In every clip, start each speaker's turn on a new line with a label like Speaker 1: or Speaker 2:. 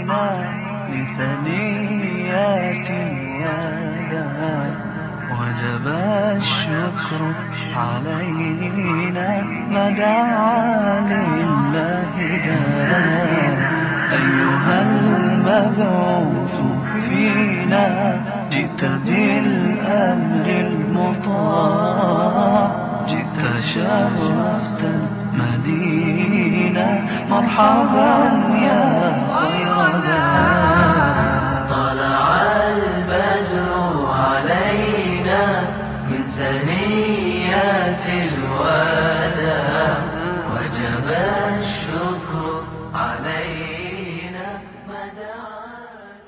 Speaker 1: علينا من ثنيات الوداع وجب الشكر علينا ما دعا لله داع أيها المبعوث فينا جئت بالأمر المطاع جئت شرفت المدينة مرحبا يا خير داع طلع البدر علينا من ثنيات الوداع وجب الشكر علينا ما دعا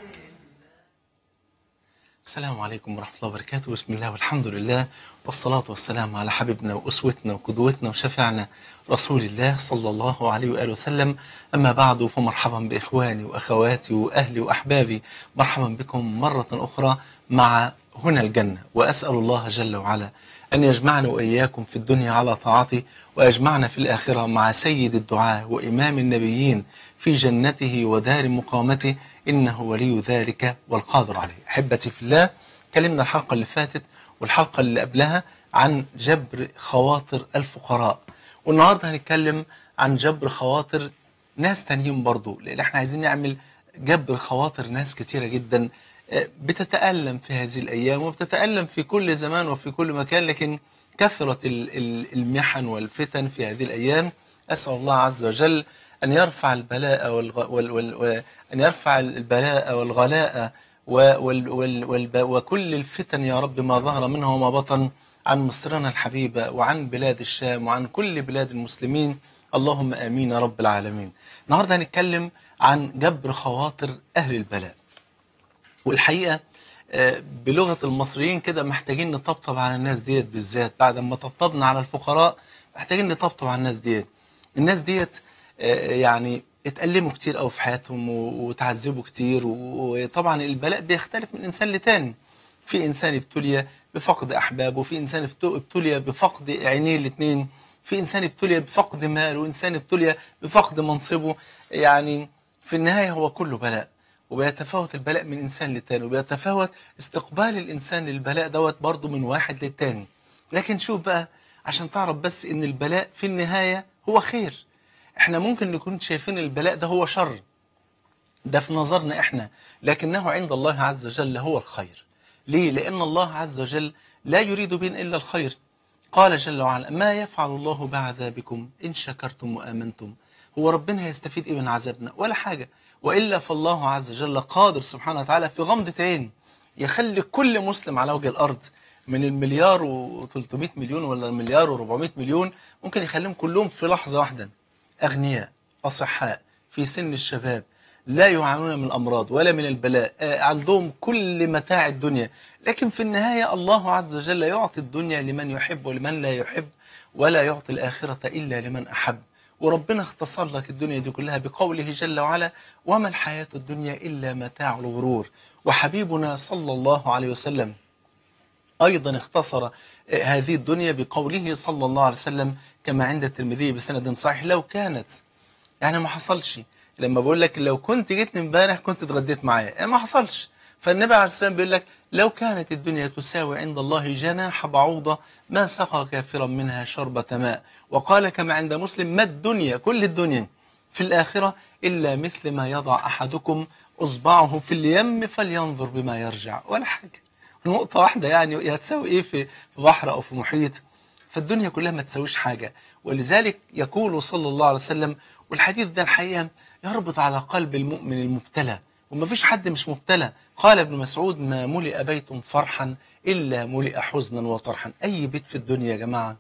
Speaker 2: السلام عليكم ورحمة الله وبركاته بسم الله والحمد لله والصلاة والسلام على حبيبنا وأسوتنا وقدوتنا وشفيعنا رسول الله صلى الله عليه وآله وسلم أما بعد فمرحبا بإخواني وأخواتي وأهلي وأحبابي مرحبا بكم مرة أخرى مع هنا الجنة وأسأل الله جل وعلا أن يجمعنا وإياكم في الدنيا على طاعته ويجمعنا في الآخرة مع سيد الدعاء وإمام النبيين في جنته ودار مقامته إنه ولي ذلك والقادر عليه أحبتي في الله كلمنا الحلقة اللي فاتت والحلقة اللي قبلها عن جبر خواطر الفقراء والنهاردة هنتكلم عن جبر خواطر ناس تانيين برضو لأن احنا عايزين نعمل جبر خواطر ناس كتيرة جدا آه، بتتألم في هذه الأيام وبتتألم في كل زمان وفي كل مكان لكن كثرة ال- ال- المحن والفتن في هذه الأيام أسأل الله عز وجل أن يرفع البلاء والغ... وال... وال... و... أن يرفع البلاء والغلاء و... وال... وال... والب... وكل الفتن يا رب ما ظهر منها وما بطن عن مصرنا الحبيبة وعن بلاد الشام وعن كل بلاد المسلمين اللهم آمين يا رب العالمين النهاردة هنتكلم عن جبر خواطر أهل البلاء والحقيقة آه، بلغة المصريين كده محتاجين نطبطب على الناس ديت بالذات بعد ما طبطبنا على الفقراء محتاجين نطبطب على الناس ديت الناس ديت آه، يعني اتألموا كتير قوي في حياتهم و- وتعذبوا كتير و- وطبعا البلاء بيختلف من إنسان لتاني في إنسان ابتلي بفقد أحبابه في إنسان ابت- ابتلي بفقد عينيه الاثنين في إنسان ابتلي بفقد ماله وإنسان ابتلي بفقد منصبه يعني في النهاية هو كله بلاء وبيتفاوت البلاء من إنسان للتاني وبيتفاوت استقبال الإنسان للبلاء دوت برضه من واحد للتاني لكن شوف بقى عشان تعرف بس إن البلاء في النهاية هو خير احنا ممكن نكون شايفين البلاء ده هو شر ده في نظرنا احنا لكنه عند الله عز وجل هو الخير ليه؟ لأن الله عز وجل لا يريد بنا إلا الخير قال جل وعلا ما يفعل الله بعذابكم إن شكرتم وآمنتم هو ربنا هيستفيد إيه من عذابنا ولا حاجة وإلا فالله عز وجل قادر سبحانه وتعالى في غمضة عين يخلي كل مسلم على وجه الأرض من المليار و300 مليون ولا المليار و400 مليون ممكن يخليهم كلهم في لحظة واحدة أغنياء أصحاء في سن الشباب لا يعانون من الأمراض ولا من البلاء آه، عندهم كل متاع الدنيا لكن في النهاية الله عز وجل يعطي الدنيا لمن يحب ولمن لا يحب ولا يعطي الآخرة إلا لمن أحب وربنا اختصر لك الدنيا دي كلها بقوله جل وعلا وما الحياة الدنيا إلا متاع الغرور وحبيبنا صلى الله عليه وسلم أيضا اختصر آه، هذه الدنيا بقوله صلى الله عليه وسلم كما عند الترمذي بسند صحيح لو كانت يعني ما حصلش لما بقول لك لو كنت جيت امبارح كنت اتغديت معايا يعني ما حصلش فالنبي عليه السلام بيقول لك لو كانت الدنيا تساوي عند الله جناح بعوضة ما سقى كافرا منها شربة ماء وقال كما عند مسلم ما الدنيا كل الدنيا في الآخرة إلا مثل ما يضع أحدكم أصبعه في اليم فلينظر بما يرجع ولا حاجة نقطة واحدة يعني هتساوي إيه في في بحر أو في محيط فالدنيا كلها ما تساويش حاجة ولذلك يقول صلى الله عليه وسلم والحديث ده الحقيقة يربط على قلب المؤمن المبتلى وما فيش حد مش مبتلى قال ابن مسعود ما ملئ بيت فرحا إلا ملئ حزنا وطرحا أي بيت في الدنيا يا جماعة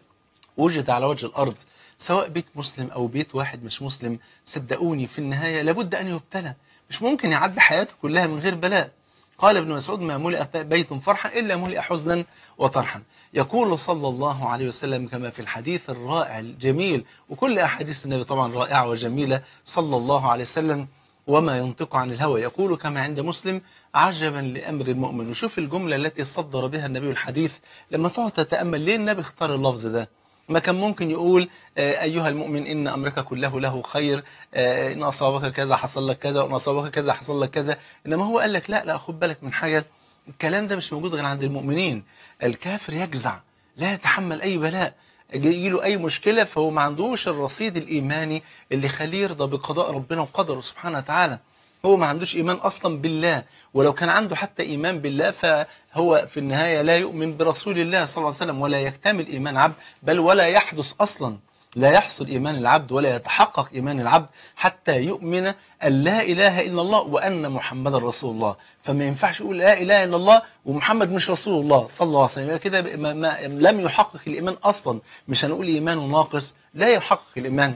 Speaker 2: وجد على وجه الأرض سواء بيت مسلم أو بيت واحد مش مسلم صدقوني في النهاية لابد أن يبتلى مش ممكن يعدي حياته كلها من غير بلاء قال ابن مسعود ما ملئ بيت فرحا إلا ملئ حزنا وطرحا يقول صلى الله عليه وسلم كما في الحديث الرائع الجميل وكل أحاديث النبي طبعا رائعة وجميلة صلى الله عليه وسلم وما ينطق عن الهوى يقول كما عند مسلم عجبا لأمر المؤمن وشوف الجملة التي صدر بها النبي الحديث لما تقعد تتأمل ليه النبي اختار اللفظ ده ما كان ممكن يقول آه، أيها المؤمن إن أمرك كله له خير آه، إن أصابك كذا حصل لك كذا وإن أصابك كذا حصل لك كذا إنما هو قال لك لا لا خد بالك من حاجة الكلام ده مش موجود غير عند المؤمنين الكافر يجزع لا يتحمل أي بلاء يجي له أي مشكلة فهو ما عندوش الرصيد الإيماني اللي يخليه يرضى بقضاء ربنا وقدره سبحانه وتعالى هو ما عندوش إيمان أصلا بالله ولو كان عنده حتى إيمان بالله فهو في النهاية لا يؤمن برسول الله صلى الله عليه وسلم ولا يكتمل إيمان عبد بل ولا يحدث أصلا لا يحصل إيمان العبد ولا يتحقق إيمان العبد حتى يؤمن أن لا إله إلا الله وأن محمد رسول الله فما ينفعش يقول لا إله إلا الله ومحمد مش رسول الله صلى الله عليه وسلم يبقى كده ما ما لم يحقق الإيمان أصلا مش هنقول إيمانه ناقص لا يحقق الإيمان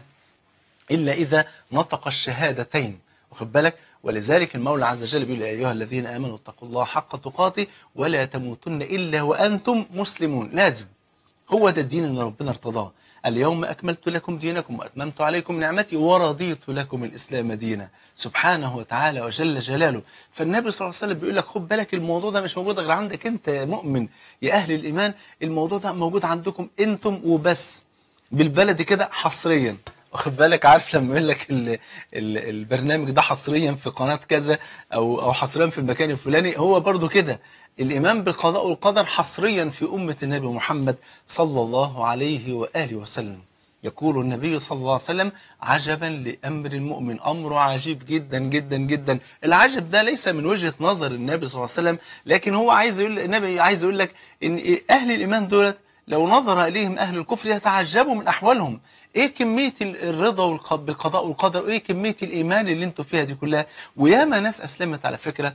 Speaker 2: إلا إذا نطق الشهادتين واخد بالك ولذلك المولى عز وجل بيقول يا أيها الذين آمنوا اتقوا الله حق تقاته ولا تموتن إلا وأنتم مسلمون لازم هو ده الدين اللي ربنا ارتضاه اليوم أكملت لكم دينكم وأتممت عليكم نعمتي ورضيت لكم الإسلام دينا سبحانه وتعالى وجل جلاله فالنبي صلى الله عليه وسلم بيقول لك خد بالك الموضوع ده مش موجود غير عندك أنت يا مؤمن يا أهل الإيمان الموضوع ده موجود عندكم أنتم وبس بالبلد كده حصريا واخد بالك عارف لما يقول لك ال ال البرنامج ده حصريا في قناة كذا او او حصريا في المكان الفلاني هو برضو كده الايمان بالقضاء والقدر حصريا في امة النبي محمد صلى الله عليه واله وسلم يقول النبي صلى الله عليه وسلم عجبا لامر المؤمن امر عجيب جدا جدا جدا العجب ده ليس من وجهة نظر النبي صلى الله عليه وسلم لكن هو عايز يقول النبي عايز يقول لك ان اهل الايمان دولت لو نظر إليهم أهل الكفر يتعجبوا من أحوالهم إيه كمية الرضا والق- بالقضاء والقدر وإيه كمية الإيمان اللي انتوا فيها دي كلها وياما ناس أسلمت على فكرة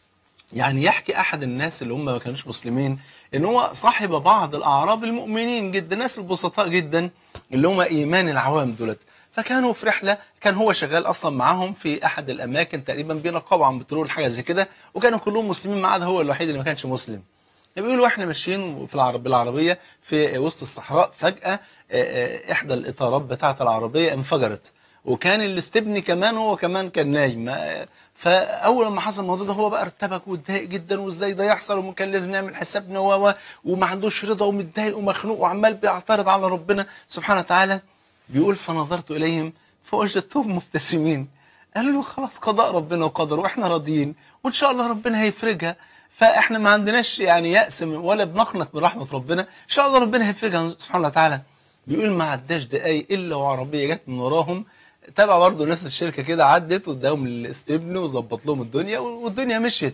Speaker 2: يعني يحكي أحد الناس اللي هم ما كانوش مسلمين إن هو صاحب بعض الأعراب المؤمنين جدا ناس البسطاء جدا اللي هم إيمان العوام دولت فكانوا في رحلة كان هو شغال أصلا معاهم في أحد الأماكن تقريبا بينقبوا عن بترول حاجة زي كده وكانوا كلهم مسلمين ما عدا هو الوحيد اللي ما كانش مسلم بيقولوا احنا ماشيين في العرب بالعربيه في وسط الصحراء فجاه آه، آه، احدى الاطارات بتاعه العربيه انفجرت وكان الاستبني كمان هو كمان كان نايم آه، فاول ما حصل الموضوع ده هو بقى ارتبك واتضايق جدا وازاي ده يحصل وكان لازم نعمل حسابنا و و- وما عندوش رضا ومتضايق ومخنوق وعمال بيعترض على ربنا سبحانه وتعالى بيقول فنظرت اليهم فوجدتهم مبتسمين قالوا له خلاص قضاء ربنا وقدره واحنا راضيين وان شاء الله ربنا هيفرجها فاحنا ما عندناش يعني يأس من- ولا بنقنط من رحمة ربنا ان شاء الله ربنا هيفرجها سبحانه وتعالى بيقول ما عداش دقايق الا وعربية جت من وراهم تابع برضه ناس الشركة كده عدت واداهم الاستبن وظبط لهم الدنيا والدنيا مشيت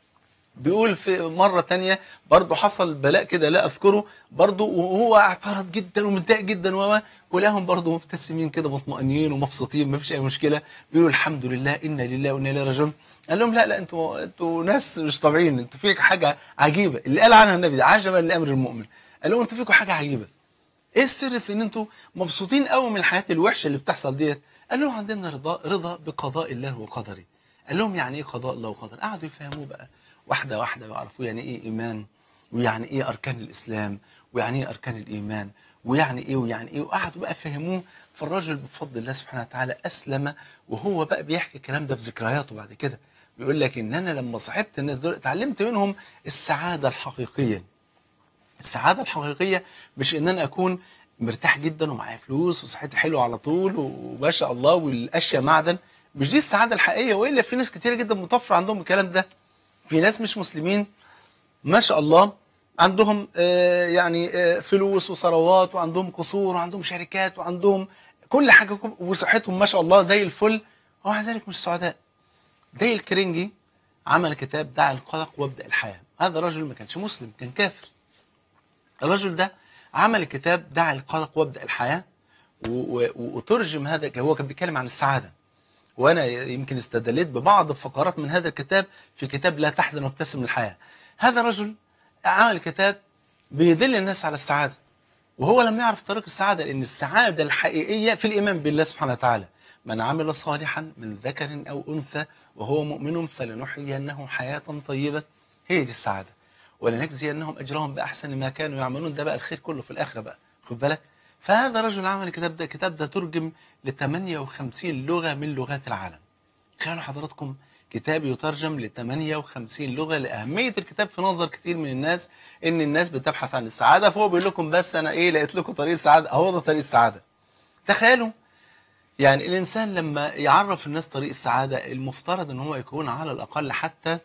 Speaker 2: بيقول في مرة تانية برضه حصل بلاء كده لا أذكره برضه وهو اعترض جدا ومتضايق جدا و ولاهم برضه مبتسمين كده مطمئنين ومبسوطين ما فيش أي مشكلة بيقولوا الحمد لله إنا لله وإنا إليه راجعون قال لهم لا لا انتوا انتوا ناس مش طبيعيين انتوا فيك حاجة عجيبة اللي قال عنها النبي ده عجبا لأمر المؤمن قال لهم انتوا فيكم حاجة عجيبة ايه السر في ان انتوا مبسوطين قوي من الحياة الوحشة اللي بتحصل ديت قال لهم عندنا رضا رضا بقضاء الله وقدره قال لهم يعني ايه قضاء الله وقدر قعدوا يفهموه بقى واحدة واحدة ويعرفوا يعني ايه ايمان ويعني ايه اركان الاسلام ويعني ايه اركان الايمان ويعني ايه ويعني ايه وقعدوا بقى فهموه فالراجل بفضل الله سبحانه وتعالى اسلم وهو بقى بيحكي الكلام ده في ذكرياته بعد كده بيقول لك ان انا لما صاحبت الناس دول اتعلمت منهم السعادة الحقيقية السعادة الحقيقية مش ان انا اكون مرتاح جدا ومعايا فلوس وصحتي حلوه على طول وما شاء الله والاشياء معدن مش دي السعادة الحقيقية والا في ناس كتير جدا متوفر عندهم الكلام ده في ناس مش مسلمين ما شاء الله عندهم آه، يعني آه، فلوس وثروات وعندهم قصور وعندهم شركات وعندهم كل حاجة وصحتهم ما شاء الله زي الفل ومع ذلك مش سعداء داي الكرنجي عمل كتاب دع القلق وابدأ الحياة هذا رجل ما كانش مسلم كان كافر الرجل ده عمل كتاب دع القلق وابدأ الحياة و- و- وترجم هذا هو كان بيتكلم عن السعادة وانا يمكن استدليت ببعض الفقرات من هذا الكتاب في كتاب لا تحزن وابتسم للحياة هذا رجل عمل كتاب بيدل الناس على السعادة وهو لم يعرف طريق السعادة لأن السعادة الحقيقية في الإيمان بالله سبحانه وتعالى من عمل صالحا من ذكر أو أنثى وهو مؤمن فلنحيينه حياة طيبة هي دي السعادة ولنجزينهم أجرهم بأحسن ما كانوا يعملون ده بقى الخير كله في الآخرة بقى خد بالك فهذا رجل عمل الكتاب ده الكتاب ده ترجم ل 58 لغة من لغات العالم تخيلوا حضراتكم كتاب يترجم ل 58 لغه لاهميه الكتاب في نظر كتير من الناس ان الناس بتبحث عن السعاده فهو بيقول لكم بس انا ايه لقيت لكم طريق السعاده اهو ده طريق السعاده تخيلوا يعني الانسان لما يعرف الناس طريق السعاده المفترض ان هو يكون على الاقل حتى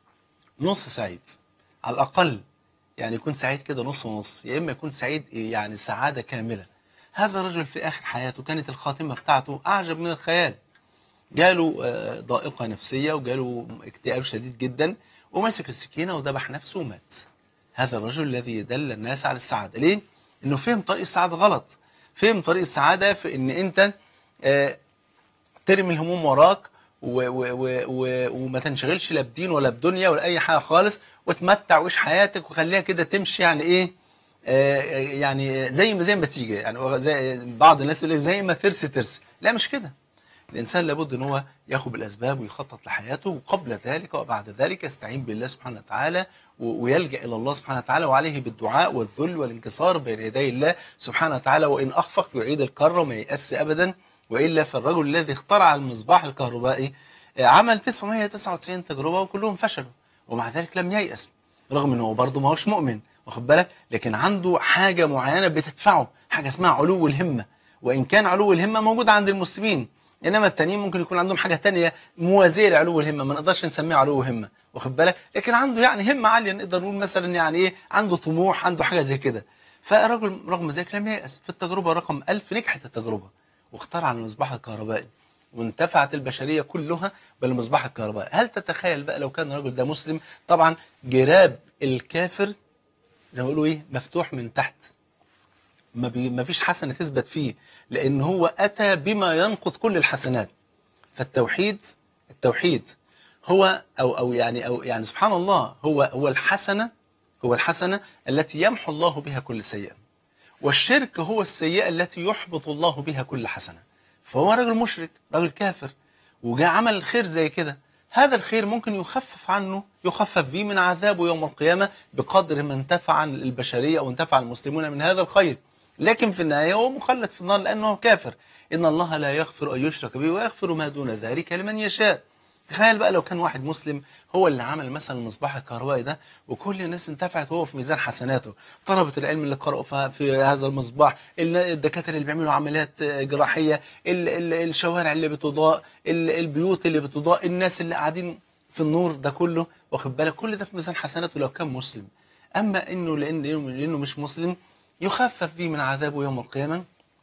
Speaker 2: نص سعيد على الاقل يعني يكون سعيد كده نص ونص يا اما يكون سعيد يعني سعاده كامله هذا الرجل في اخر حياته كانت الخاتمه بتاعته اعجب من الخيال جاله آه، ضائقه نفسيه وجاله اكتئاب شديد جدا ومسك السكينه وذبح نفسه ومات هذا الرجل الذي دل الناس على السعاده ليه انه فهم طريق السعاده غلط فهم طريق السعاده في ان انت آه، ترمي الهموم وراك و و و و وما تنشغلش لا بدين ولا بدنيا ولا اي حاجه خالص وتمتع وعيش حياتك وخليها كده تمشي يعني ايه آه، يعني زي ما زي ما تيجي يعني زي بعض الناس يقول لك زي ما ترسي ترسي لا مش كده الانسان لابد ان هو ياخد بالاسباب ويخطط لحياته وقبل ذلك وبعد ذلك يستعين بالله سبحانه وتعالى و- ويلجا الى الله سبحانه وتعالى وعليه بالدعاء والذل والانكسار بين يدي الله سبحانه وتعالى وان اخفق يعيد الكره وما ييأس ابدا والا فالرجل الذي اخترع المصباح الكهربائي آه، عمل 999 تجربه وكلهم فشلوا ومع ذلك لم ييأس رغم ان هو برضه ما هوش مؤمن واخد بالك لكن عنده حاجه معينه بتدفعه حاجه اسمها علو الهمه وان كان علو الهمه موجود عند المسلمين انما التانيين ممكن يكون عندهم حاجه تانية موازيه لعلو الهمه ما نقدرش نسميه علو همه واخد بالك لكن عنده يعني همه عاليه نقدر نقول مثلا يعني ايه عنده طموح عنده حاجه زي كده فالرجل رغم ذلك لم ييأس في التجربه رقم 1000 نجحت التجربه واخترع المصباح الكهربائي وانتفعت البشريه كلها بالمصباح الكهربائي هل تتخيل بقى لو كان الرجل ده مسلم طبعا جراب الكافر زي ما بيقولوا ايه مفتوح من تحت ما, بي ما فيش حسنه تثبت فيه لان هو اتى بما ينقض كل الحسنات فالتوحيد التوحيد هو او او يعني او يعني سبحان الله هو هو الحسنه هو الحسنه التي يمحو الله بها كل سيئه والشرك هو السيئه التي يحبط الله بها كل حسنه فهو رجل مشرك رجل كافر وجاء عمل الخير زي كده هذا الخير ممكن يخفف عنه يخفف به من عذابه يوم القيامة بقدر ما انتفع البشرية أو انتفع المسلمون من هذا الخير لكن في النهاية هو مخلد في النار لأنه كافر إن الله لا يغفر أن يشرك به ويغفر ما دون ذلك لمن يشاء تخيل بقى لو كان واحد مسلم هو اللي عمل مثلا المصباح الكهربائي ده وكل الناس انتفعت وهو في ميزان حسناته طلبة العلم اللي قرأوا في- في هذا المصباح ال- الدكاترة اللي بيعملوا عمليات آه، جراحية ال- ال- الشوارع اللي بتضاء ال- البيوت اللي بتضاء الناس اللي قاعدين في النور ده كله واخد بالك كل ده في ميزان حسناته لو كان مسلم اما انه لان لانه مش مسلم يخفف به من عذابه يوم القيامه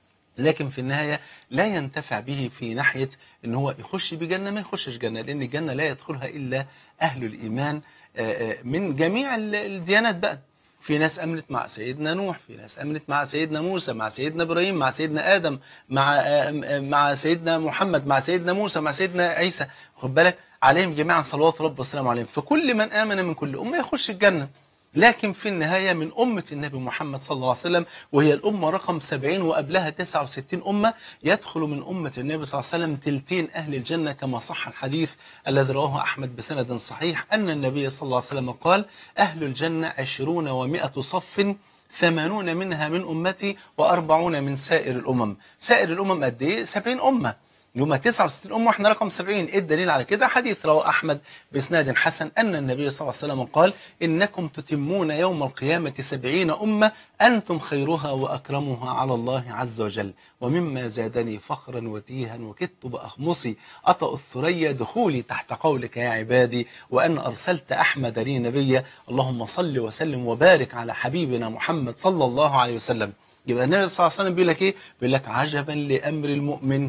Speaker 2: لكن في النهاية لا ينتفع به في ناحية ان هو يخش بجنة ما يخشش جنة لان الجنة لا يدخلها الا اهل الايمان آه، آه، من جميع ال- الديانات بقى في ناس امنت مع سيدنا نوح في ناس امنت مع سيدنا موسى مع سيدنا ابراهيم مع سيدنا ادم مع آه، آه، مع سيدنا محمد مع سيدنا موسى مع سيدنا عيسى خد بالك عليهم جميعا صلوات رب والسلام عليهم فكل من امن من كل امه يخش الجنه لكن في النهاية من أمة النبي محمد صلى الله عليه وسلم وهي الأمة رقم 70 وقبلها 69 أمة يدخل من أمة النبي صلى الله عليه وسلم تلتين أهل الجنة كما صح الحديث الذي رواه أحمد بسند صحيح أن النبي صلى الله عليه وسلم قال أهل الجنة عشرون ومائة صف ثمانون منها من أمتي وأربعون من سائر الأمم سائر الأمم قد إيه؟ 70 أمة يوم 69 أمة واحنا رقم 70 ايه الدليل على كده حديث رواه أحمد بإسناد حسن أن النبي صلى الله عليه وسلم قال إنكم تتمون يوم القيامة سبعين أمة أنتم خيرها وأكرمها على الله عز وجل ومما زادني فخرا وتيها وكدت بأخمصي أطأ الثريا دخولي تحت قولك يا عبادي وأن أرسلت أحمد لي نبيا اللهم صل وسلم وبارك على حبيبنا محمد صلى الله عليه وسلم يبقى النبي صلى الله عليه وسلم بيقول لك ايه؟ بيقول لك عجبا لأمر المؤمن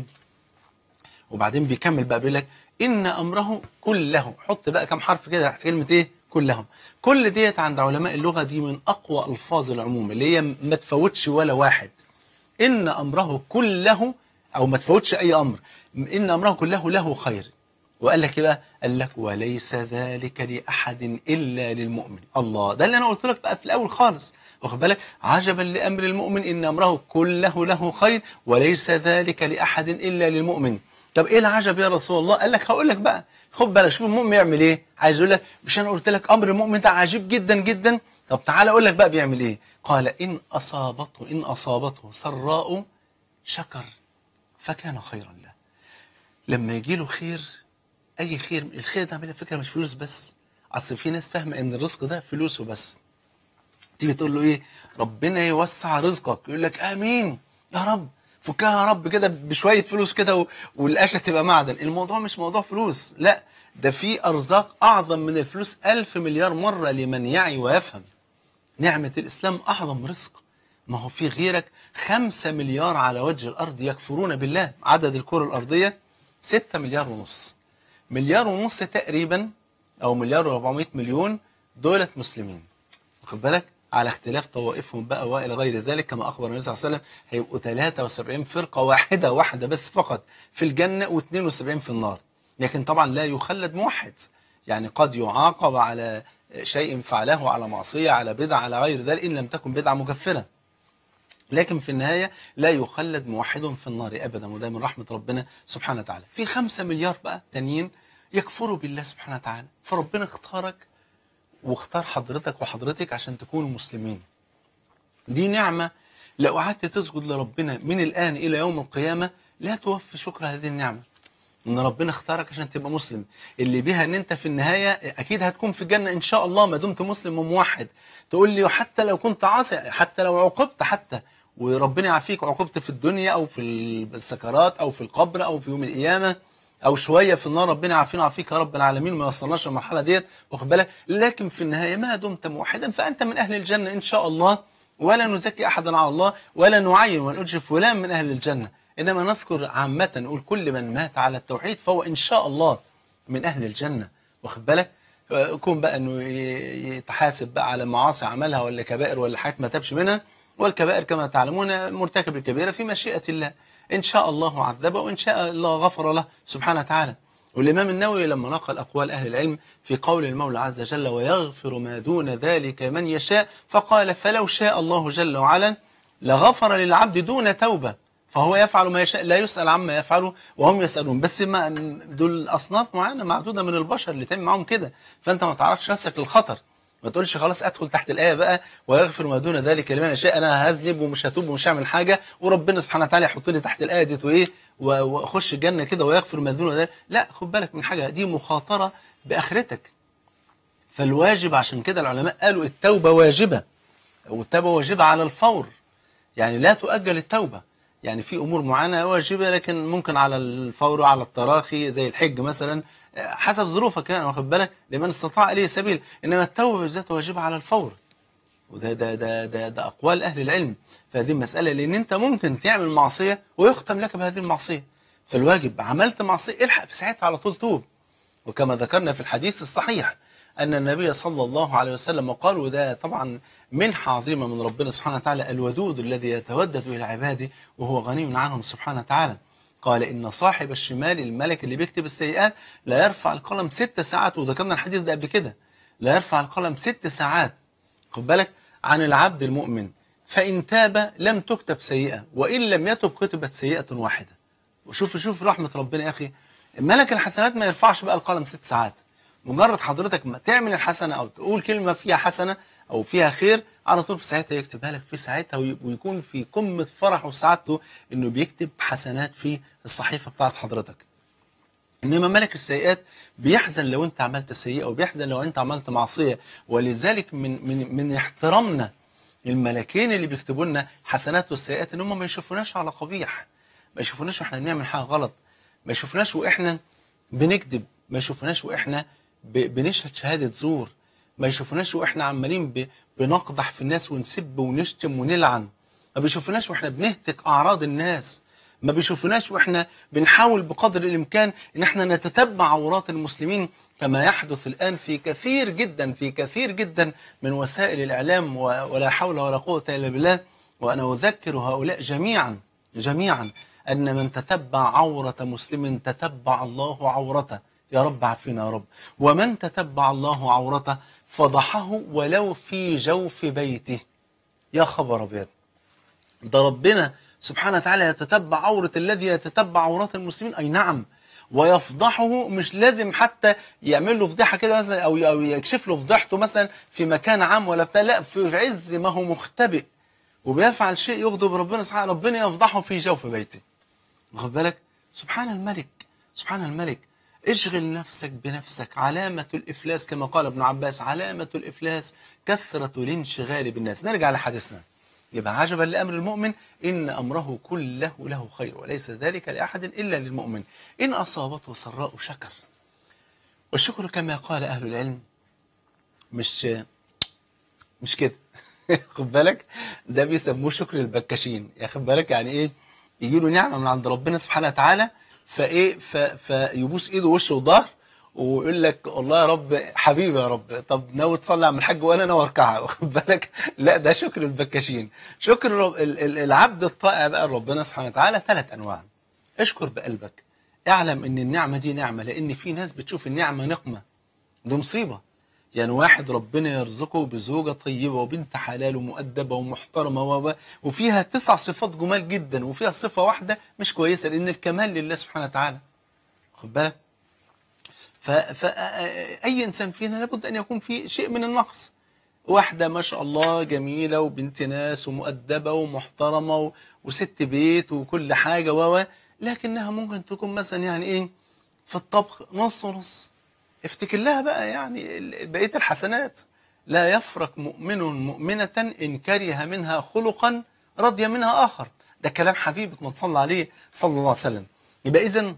Speaker 2: وبعدين بيكمل بقى بيقول لك ان امره كله حط بقى كم حرف كده تحت كلمه ايه كلهم كل ديت عند علماء اللغه دي من اقوى الفاظ العموم اللي هي ما تفوتش ولا واحد ان امره كله او ما تفوتش اي امر ان امره كله له خير وقال لك ايه بقى قال لك وليس ذلك لاحد الا للمؤمن الله ده اللي انا قلت لك بقى في الاول خالص واخد بالك عجبا لامر المؤمن ان امره كله له خير وليس ذلك لاحد الا للمؤمن طب ايه العجب يا رسول الله قال لك هقول لك بقى خد بالك شوف المؤمن يعمل ايه عايز يقول لك مش انا قلت لك امر المؤمن ده عجيب جدا جدا طب تعالى اقول لك بقى بيعمل ايه قال ان اصابته ان اصابته سراء شكر فكان خيرا له لما يجي له خير اي خير الخير ده على فكره مش فلوس بس اصل في ناس فاهمه ان الرزق ده فلوس وبس تيجي تقول له ايه ربنا يوسع رزقك يقول لك امين يا رب فكها يا رب كده بشويه فلوس كده و- والقشه تبقى معدن الموضوع مش موضوع فلوس لا ده في ارزاق اعظم من الفلوس ألف مليار مره لمن يعي ويفهم نعمه الاسلام اعظم رزق ما هو في غيرك خمسة مليار على وجه الارض يكفرون بالله عدد الكره الارضيه ستة مليار ونص مليار ونص تقريبا او مليار و400 مليون دولة مسلمين واخد بالك على اختلاف طوائفهم بقى والى غير ذلك كما اخبر النبي صلى الله عليه وسلم هيبقوا 73 فرقه واحده واحده بس فقط في الجنه و72 في النار لكن طبعا لا يخلد موحد يعني قد يعاقب على شيء فعله على معصيه على بدعه على غير ذلك ان لم تكن بدعه مكفره لكن في النهاية لا يخلد موحد في النار أبدا وده من رحمة ربنا سبحانه وتعالى في خمسة مليار بقى تانيين يكفروا بالله سبحانه وتعالى فربنا اختارك واختار حضرتك وحضرتك عشان تكونوا مسلمين دي نعمة لو قعدت تسجد لربنا من الآن إلى يوم القيامة لا توفي شكر هذه النعمة ان ربنا اختارك عشان تبقى مسلم اللي بيها ان انت في النهايه اكيد هتكون في الجنه ان شاء الله ما دمت مسلم وموحد تقول لي حتى لو كنت عاصي حتى لو عوقبت حتى وربنا يعافيك عوقبت في الدنيا او في السكرات او في القبر او في يوم القيامه او شويه في النار ربنا يعافينا ويعافيك يا رب العالمين ما يوصلناش للمرحله ديت واخد بالك لكن في النهايه ما دمت موحدا فانت من اهل الجنه ان شاء الله ولا نزكي احدا على الله ولا نعين ونقولش فلان من اهل الجنه انما نذكر عامه نقول كل من مات على التوحيد فهو ان شاء الله من اهل الجنه واخد بالك يكون بقى انه ي- يتحاسب بقى على معاصي عملها ولا كبائر ولا حاجات ما تابش منها والكبائر كما تعلمون مرتكب الكبيره في مشيئه الله ان شاء الله عذبه وان شاء الله غفر له سبحانه وتعالى والامام النووي لما نقل اقوال اهل العلم في قول المولى عز وجل ويغفر ما دون ذلك من يشاء فقال فلو شاء الله جل وعلا لغفر للعبد دون توبه فهو يفعل ما يشاء لا يسأل عما يفعله وهم يسألون بس ما دول أصناف معينة معدودة من البشر اللي تعمل معاهم كده فأنت ما تعرفش نفسك للخطر ما تقولش خلاص ادخل تحت الآية بقى ويغفر ما دون ذلك لمن يشاء أنا هذنب ومش هتوب ومش هعمل حاجة وربنا سبحانه وتعالى يحطني تحت الآية ديت وإيه و- وأخش الجنة كده ويغفر ما دون ذلك لا خد بالك من حاجة دي مخاطرة بآخرتك فالواجب عشان كده العلماء قالوا التوبة واجبة والتوبة واجبة على الفور يعني لا تؤجل التوبة يعني في امور معينه واجبه لكن ممكن على الفور على التراخي زي الحج مثلا حسب ظروفك يعني واخد بالك لمن استطاع اليه سبيل انما التوبه بالذات واجبه على الفور وده ده ده ده, ده اقوال اهل العلم فهذه مساله لان انت ممكن تعمل معصيه ويختم لك بهذه المعصيه فالواجب عملت معصيه الحق في ساعتها على طول توب وكما ذكرنا في الحديث الصحيح أن النبي صلى الله عليه وسلم قال وده طبعا منحة عظيمة من ربنا سبحانه وتعالى الودود الذي يتودد إلى عباده وهو غني عنهم سبحانه وتعالى قال إن صاحب الشمال الملك اللي بيكتب السيئات لا يرفع القلم ست ساعات وذكرنا الحديث ده قبل كده لا يرفع القلم ست ساعات خد بالك عن العبد المؤمن فإن تاب لم تكتب سيئة وإن لم يتب كتبت سيئة واحدة وشوف شوف رحمة ربنا يا أخي ملك الحسنات ما يرفعش بقى القلم ست ساعات مجرد حضرتك ما تعمل الحسنة أو تقول كلمة فيها حسنة أو فيها خير على طول في ساعتها يكتبها لك في ساعتها وي- ويكون في قمة فرح وسعادته إنه بيكتب حسنات في الصحيفة بتاعت حضرتك إنما ملك السيئات بيحزن لو أنت عملت سيئة وبيحزن لو أنت عملت معصية ولذلك من من من احترامنا الملكين اللي بيكتبوا لنا حسنات والسيئات إن هم ما يشوفوناش على قبيح ما يشوفوناش واحنا بنعمل حاجة غلط ما يشوفوناش واحنا بنكذب ما يشوفوناش واحنا ب- بنشهد شهادة زور ما يشوفوناش واحنا عمالين ب- بنقدح في الناس ونسب ونشتم ونلعن ما بيشوفوناش واحنا بنهتك اعراض الناس ما بيشوفوناش واحنا بنحاول بقدر الامكان ان احنا نتتبع عورات المسلمين كما يحدث الان في كثير جدا في كثير جدا من وسائل الاعلام و- ولا حول ولا قوه الا بالله وانا اذكر هؤلاء جميعا جميعا ان من تتبع عوره مسلم تتبع الله عورته يا رب عافينا يا رب ومن تتبع الله عورته فضحه ولو في جوف بيته يا خبر ابيض ده ربنا سبحانه وتعالى يتتبع عورة الذي يتتبع عورات المسلمين أي نعم ويفضحه مش لازم حتى يعمل له فضيحة كده مثلا أو أو يكشف له فضيحته مثلا في مكان عام ولا بتاع لا في عز ما هو مختبئ وبيفعل شيء يغضب ربنا سبحانه ربنا يفضحه في جوف بيته واخد بالك سبحان الملك سبحان الملك اشغل نفسك بنفسك علامة الإفلاس كما قال ابن عباس علامة الإفلاس كثرة الانشغال بالناس نرجع لحديثنا يبقى عجبا لأمر المؤمن إن أمره كله له خير وليس ذلك لأحد إلا للمؤمن إن أصابته سراء شكر والشكر كما قال أهل العلم مش مش كده خد بالك ده بيسموه شكر البكاشين يا خد بالك يعني ايه يجي له نعمه من عند ربنا سبحانه وتعالى فايه ف... فيبوس ايده ووشه وظهر ويقول لك والله يا رب حبيبي يا رب طب ناوي تصلي على الحاج وانا ناوي اركعها واخد بالك لا ده شكر البكاشين شكر الرب... ال- ال- العبد الطائع بقى ربنا سبحانه وتعالى ثلاث انواع اشكر بقلبك اعلم ان النعمه دي نعمه لان في ناس بتشوف النعمه نقمه دي مصيبه يعني واحد ربنا يرزقه بزوجة طيبة وبنت حلال ومؤدبة ومحترمة و- و- وفيها تسع صفات جمال جدا وفيها صفة واحدة مش كويسة لأن الكمال لله سبحانه وتعالى خد بالك فأي إنسان فينا لابد أن يكون فيه شيء من النقص واحدة ما شاء الله جميلة وبنت ناس ومؤدبة ومحترمة و- وست بيت وكل حاجة و و- لكنها ممكن تكون مثلا يعني إيه في الطبخ نص ونص افتكر لها بقى يعني ال- بقية الحسنات لا يفرق مؤمن مؤمنة إن كره منها خلقا رضي منها آخر ده كلام حبيبك ما تصلى عليه صلى الله عليه وسلم يبقى إذن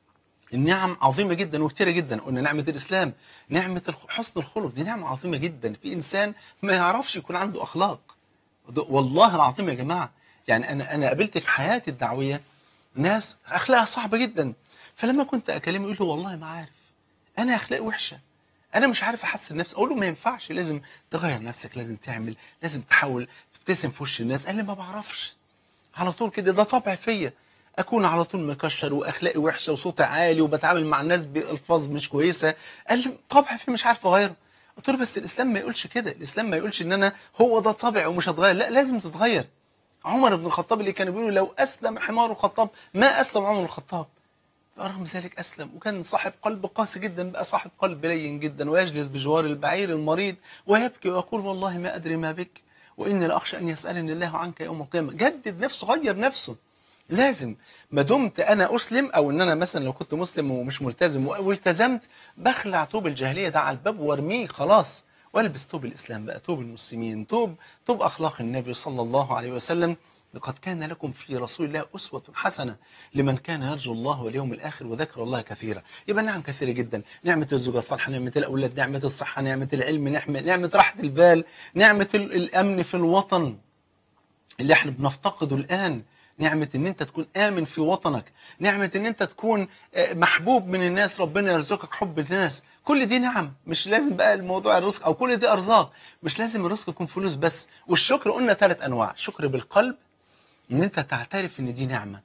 Speaker 2: النعم عظيمة جدا وكتيرة جدا قلنا نعمة الإسلام نعمة الخ- حسن الخلق دي نعمة عظيمة جدا في إنسان ما يعرفش يكون عنده أخلاق ده- والله العظيم يا جماعة يعني أنا أنا قابلت في حياتي الدعوية ناس أخلاقها صعبة جدا فلما كنت أكلمه يقول له والله ما عارف أنا أخلاقي وحشة أنا مش عارف أحسن نفسي أقول له ما ينفعش لازم تغير نفسك لازم تعمل لازم تحاول تبتسم في وش الناس قال لي ما بعرفش على طول كده ده طبع فيا اكون على طول مكشر واخلاقي وحشه وصوتي عالي وبتعامل مع الناس بالفاظ مش كويسه قال لي طبع فيه مش عارف اغيره قلت له بس الاسلام ما يقولش كده الاسلام ما يقولش ان انا هو ده طبع ومش هتغير لا لازم تتغير عمر بن الخطاب اللي كان بيقول لو اسلم حمار الخطاب ما اسلم عمر الخطاب رغم ذلك أسلم وكان صاحب قلب قاسي جدا بقى صاحب قلب لين جدا ويجلس بجوار البعير المريض ويبكي ويقول والله ما أدري ما بك وإني لأخشى أن يسألني الله عنك يوم القيامة جدد نفسه غير نفسه لازم ما دمت أنا أسلم أو إن أنا مثلا لو كنت مسلم ومش ملتزم والتزمت بخلع توب الجاهلية ده على الباب وارميه خلاص والبس توب الإسلام بقى توب المسلمين توب توب أخلاق النبي صلى الله عليه وسلم لقد كان لكم في رسول الله أسوة حسنة لمن كان يرجو الله واليوم الآخر وذكر الله كثيرا يبقى نعم كثيرة جدا نعمة الزوجة الصالحة نعمة الأولاد نعمة الصحة نعمة العلم نعمة, نعمة راحة البال نعمة ال- الأمن في الوطن اللي احنا بنفتقده الآن نعمة ان انت تكون آمن في وطنك نعمة ان انت تكون آه، محبوب من الناس ربنا يرزقك حب الناس كل دي نعم مش لازم بقى الموضوع الرزق او كل دي ارزاق مش لازم الرزق يكون فلوس بس والشكر قلنا ثلاث انواع شكر بالقلب ان انت تعترف ان دي نعمة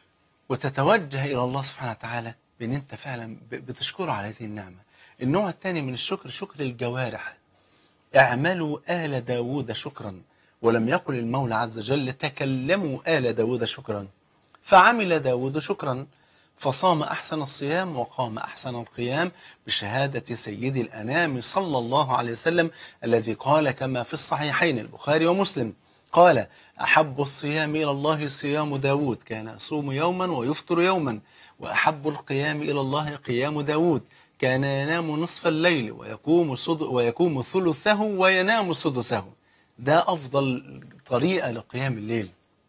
Speaker 2: وتتوجه الى الله سبحانه وتعالى بان انت فعلا ب- بتشكره على هذه النعمة النوع الثاني من الشكر شكر الجوارح اعملوا آل داود شكرا ولم يقل المولى عز وجل تكلموا آل داود شكرا فعمل داود شكرا فصام أحسن الصيام وقام أحسن القيام بشهادة سيد الأنام صلى الله عليه وسلم الذي قال كما في الصحيحين البخاري ومسلم قال أحب الصيام إلى الله صيام داود كان يصوم يوما ويفطر يوما وأحب القيام إلى الله قيام داود كان ينام نصف الليل ويقوم, صد ويقوم ثلثه وينام سدسه ده أفضل طريقة لقيام الليل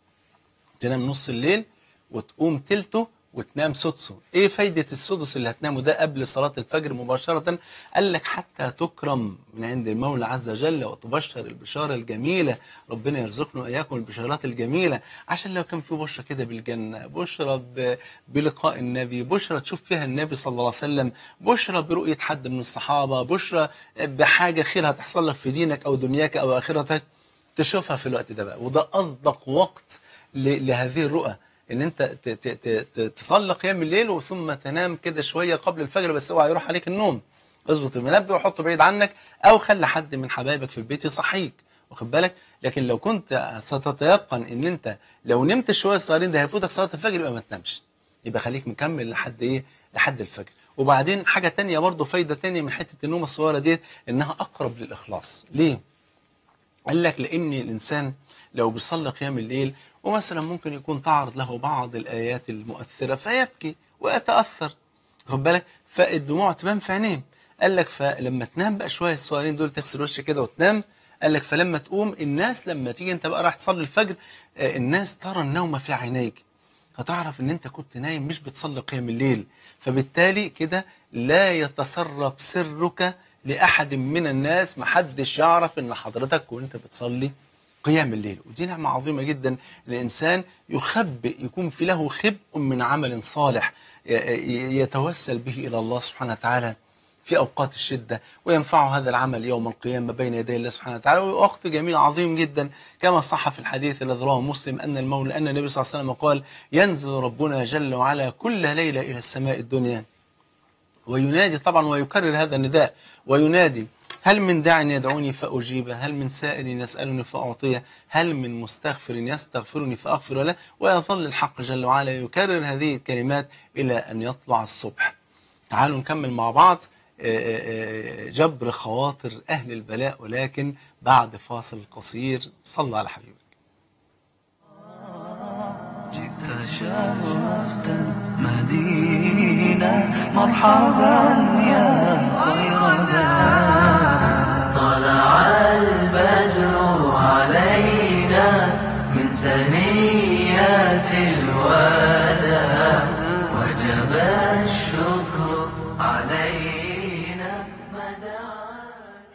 Speaker 2: تنام نص الليل وتقوم تلته وتنام سدسه ايه فايدة السدس اللي هتنامه ده قبل صلاة الفجر مباشرة قال لك حتى تكرم من عند المولى عز وجل وتبشر البشارة الجميلة ربنا يرزقنا وإياكم البشارات الجميلة عشان لو كان في بشرة كده بالجنة بشرة ب- بلقاء النبي بشرة تشوف فيها النبي صلى الله عليه وسلم بشرة برؤية حد من الصحابة بشرة بحاجة خير هتحصل لك في دينك أو دنياك أو آخرتك تشوفها في الوقت ده بقى وده أصدق وقت ل- لهذه الرؤى ان انت ت- ت- ت- ت- تصلي قيام الليل وثم تنام كده شويه قبل الفجر بس اوعى يروح عليك النوم اظبط المنبه وحطه بعيد عنك او خلي حد من حبايبك في البيت يصحيك واخد بالك لكن لو كنت ستتيقن ان انت لو نمت شويه صغيرين ده هيفوتك صلاه الفجر يبقى ما تنامش يبقى خليك مكمل لحد ايه لحد الفجر وبعدين حاجه تانية برضه فايده تانية من حته النوم الصغيره ديت انها اقرب للاخلاص ليه قال لك لان الانسان لو بيصلي قيام الليل ومثلا ممكن يكون تعرض له بعض الايات المؤثره فيبكي ويتاثر خد بالك فالدموع تبان في عينيهم قال لك فلما تنام بقى شويه الصغيرين دول تغسل وشك كده وتنام قال لك فلما تقوم الناس لما تيجي انت بقى رايح تصلي الفجر آه، الناس ترى النوم في عينيك هتعرف ان انت كنت نايم مش بتصلي قيام الليل فبالتالي كده لا يتسرب سرك لاحد من الناس محدش يعرف ان حضرتك وانت بتصلي قيام الليل ودي نعمة عظيمة جدا الإنسان يخبئ يكون في له خبء من عمل صالح ي- ي- يتوسل به إلى الله سبحانه وتعالى في أوقات الشدة وينفعه هذا العمل يوم القيامة بين يدي الله سبحانه وتعالى ووقت جميل عظيم جدا كما صح في الحديث الذي رواه مسلم أن المولى أن النبي صلى الله عليه وسلم قال ينزل ربنا جل وعلا كل ليلة إلى السماء الدنيا وينادي طبعا ويكرر هذا النداء وينادي هل من داع يدعوني فأجيبه هل من سائل يسألني فأعطيه هل من مستغفر يستغفرني فأغفر له ويظل الحق جل وعلا يكرر هذه الكلمات إلى أن يطلع الصبح تعالوا نكمل مع بعض آه، آه، آه، جبر خواطر أهل البلاء ولكن بعد فاصل قصير صلى على حبيبك
Speaker 1: جئت شرفت مدينة مرحبا يا خير ذا طلع البدر علينا من ثنيات الوداع وجب الشكر علينا مدى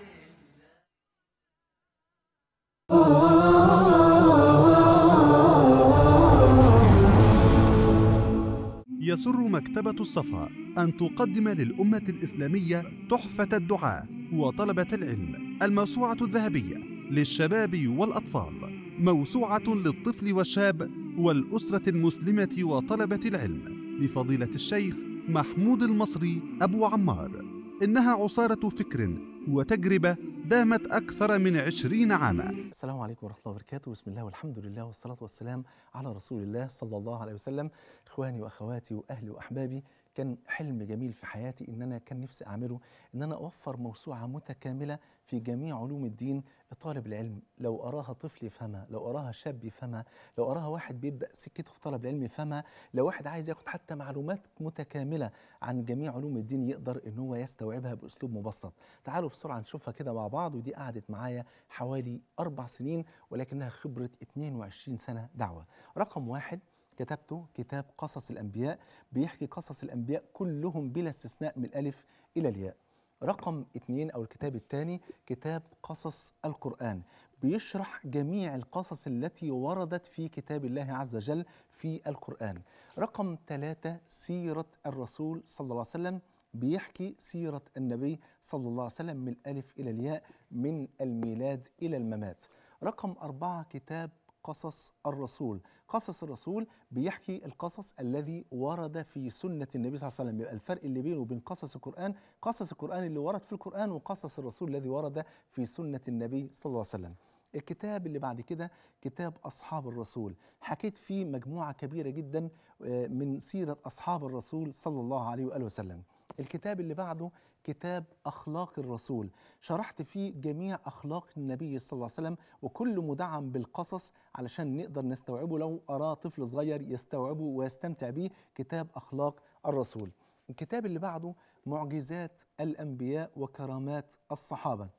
Speaker 3: يسر مكتبة الصفا أن تقدم للأمة الإسلامية تحفة الدعاء وطلبة العلم الموسوعة الذهبية للشباب والأطفال موسوعة للطفل والشاب والأسرة المسلمة وطلبة العلم لفضيلة الشيخ محمود المصري أبو عمار إنها عصارة فكر وتجربة دامت أكثر من عشرين عاما
Speaker 2: السلام عليكم ورحمة الله وبركاته بسم الله والحمد لله والصلاة والسلام على رسول الله صلى الله عليه وسلم إخواني وأخواتي وأهلي وأحبابي كان حلم جميل في حياتي إن أنا كان نفسي أعمله إن أنا أوفر موسوعة متكاملة في جميع علوم الدين لطالب العلم لو أراها طفل يفهمها لو أراها شاب يفهمها لو أراها واحد بيبدأ سكته في طلب العلم يفهمها لو واحد عايز ياخد حتى معلومات متكاملة عن جميع علوم الدين يقدر إن هو يستوعبها بأسلوب مبسط تعالوا بسرعة نشوفها كده مع بعض ودي قعدت معايا حوالي أربع سنين ولكنها خبرة 22 سنة دعوة رقم واحد كتبته كتاب قصص الأنبياء بيحكي قصص الأنبياء كلهم بلا استثناء من الألف إلى الياء رقم اتنين أو الكتاب الثاني كتاب قصص القرآن بيشرح جميع القصص التي وردت في كتاب الله عز وجل في القرآن رقم ثلاثة سيرة الرسول صلى الله عليه وسلم بيحكي سيرة النبي صلى الله عليه وسلم من الألف إلى الياء من الميلاد إلى الممات رقم أربعة كتاب قصص الرسول قصص الرسول بيحكي القصص الذي ورد في سنة النبي صلى الله عليه وسلم يبقى الفرق اللي بينه وبين قصص القرآن قصص القرآن اللي ورد في القرآن وقصص الرسول الذي ورد في سنة النبي صلى الله عليه وسلم الكتاب اللي بعد كده كتاب أصحاب الرسول حكيت فيه مجموعة كبيرة جدا آه، من سيرة أصحاب الرسول صلى الله عليه وآله وسلم الكتاب اللي بعده كتاب أخلاق الرسول شرحت فيه جميع أخلاق النبي صلى الله عليه وسلم وكل مدعم بالقصص علشان نقدر نستوعبه لو أراه طفل صغير يستوعبه ويستمتع به كتاب أخلاق الرسول الكتاب اللي بعده معجزات الأنبياء وكرامات الصحابة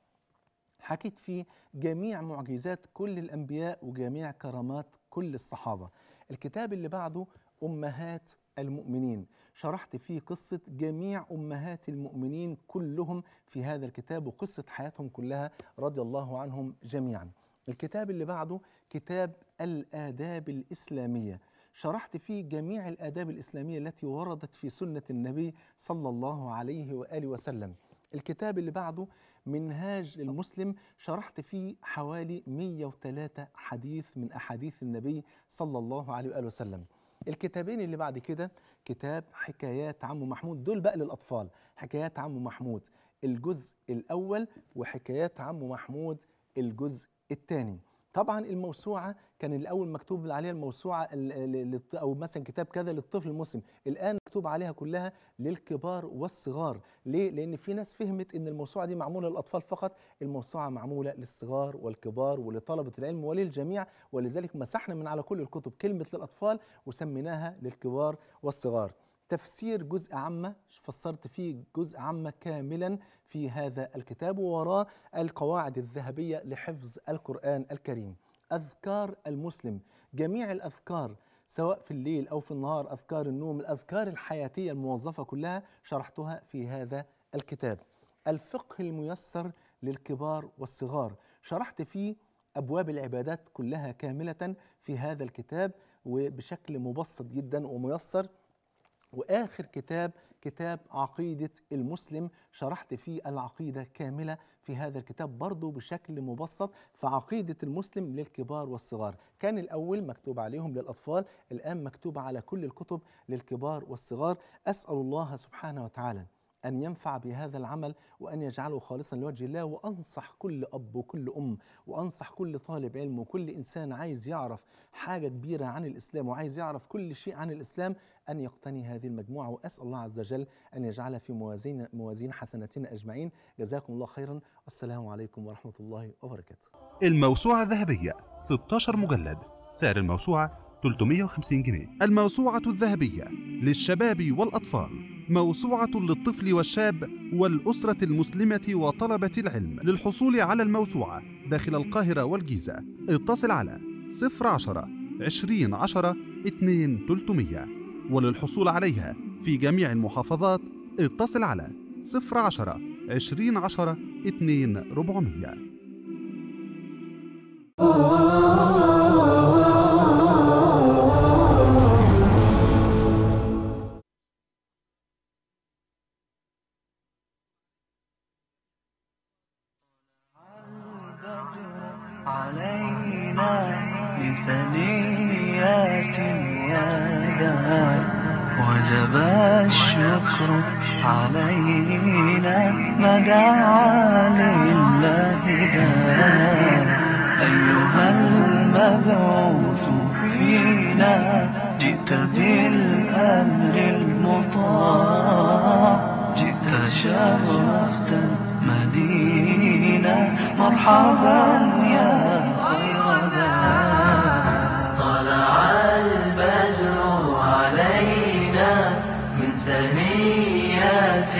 Speaker 2: حكيت فيه جميع معجزات كل الأنبياء وجميع كرامات كل الصحابة الكتاب اللي بعده أمهات المؤمنين شرحت فيه قصة جميع أمهات المؤمنين كلهم في هذا الكتاب وقصة حياتهم كلها رضي الله عنهم جميعا الكتاب اللي بعده كتاب الآداب الإسلامية شرحت فيه جميع الآداب الإسلامية التي وردت في سنة النبي صلى الله عليه وآله وسلم الكتاب اللي بعده منهاج المسلم شرحت فيه حوالي 103 حديث من أحاديث النبي صلى الله عليه وآله وسلم الكتابين اللي بعد كده كتاب حكايات عم محمود دول بقى للأطفال حكايات عم محمود الجزء الأول وحكايات عم محمود الجزء الثاني طبعا الموسوعة كان الأول مكتوب عليها الموسوعة ال- ال- للط- أو مثلا كتاب كذا للطفل المسلم الآن مكتوب عليها كلها للكبار والصغار ليه؟ لأن في ناس فهمت أن الموسوعة دي معمولة للأطفال فقط الموسوعة معمولة للصغار والكبار ولطلبة العلم وللجميع ولذلك مسحنا من على كل الكتب كلمة للأطفال وسميناها للكبار والصغار تفسير جزء عامة فسرت فيه جزء عامة كاملا في هذا الكتاب ووراه القواعد الذهبية لحفظ القرآن الكريم أذكار المسلم جميع الأذكار سواء في الليل أو في النهار أذكار النوم الأذكار الحياتية الموظفة كلها شرحتها في هذا الكتاب الفقه الميسر للكبار والصغار شرحت فيه أبواب العبادات كلها كاملة في هذا الكتاب وبشكل مبسط جدا وميسر واخر كتاب كتاب عقيده المسلم شرحت فيه العقيده كامله في هذا الكتاب برضه بشكل مبسط فعقيده المسلم للكبار والصغار كان الاول مكتوب عليهم للاطفال الان مكتوب على كل الكتب للكبار والصغار اسال الله سبحانه وتعالى أن ينفع بهذا العمل وأن يجعله خالصا لوجه الله وأنصح كل أب وكل أم وأنصح كل طالب علم وكل إنسان عايز يعرف حاجة كبيرة عن الإسلام وعايز يعرف كل شيء عن الإسلام أن يقتني هذه المجموعة وأسأل الله عز وجل أن يجعلها في موازين موازين حسناتنا أجمعين جزاكم الله خيرا والسلام عليكم ورحمة الله وبركاته
Speaker 3: الموسوعة الذهبية 16 مجلد سعر الموسوعة 350 جنيه الموسوعة الذهبية للشباب والأطفال موسوعة للطفل والشاب والأسرة المسلمة وطلبة العلم للحصول على الموسوعة داخل القاهرة والجيزة اتصل على 010 20 10 2 300 وللحصول عليها في جميع المحافظات اتصل على 010 20 10 2 400
Speaker 1: علينا بثنيات يدا وجب الشكر علينا ما دعا لله دا أيها المبعوث فينا جئت بالأمر المطاع جئت شرفت المدينة مرحبا يا خير ذا طلع البدر علينا من ثنيات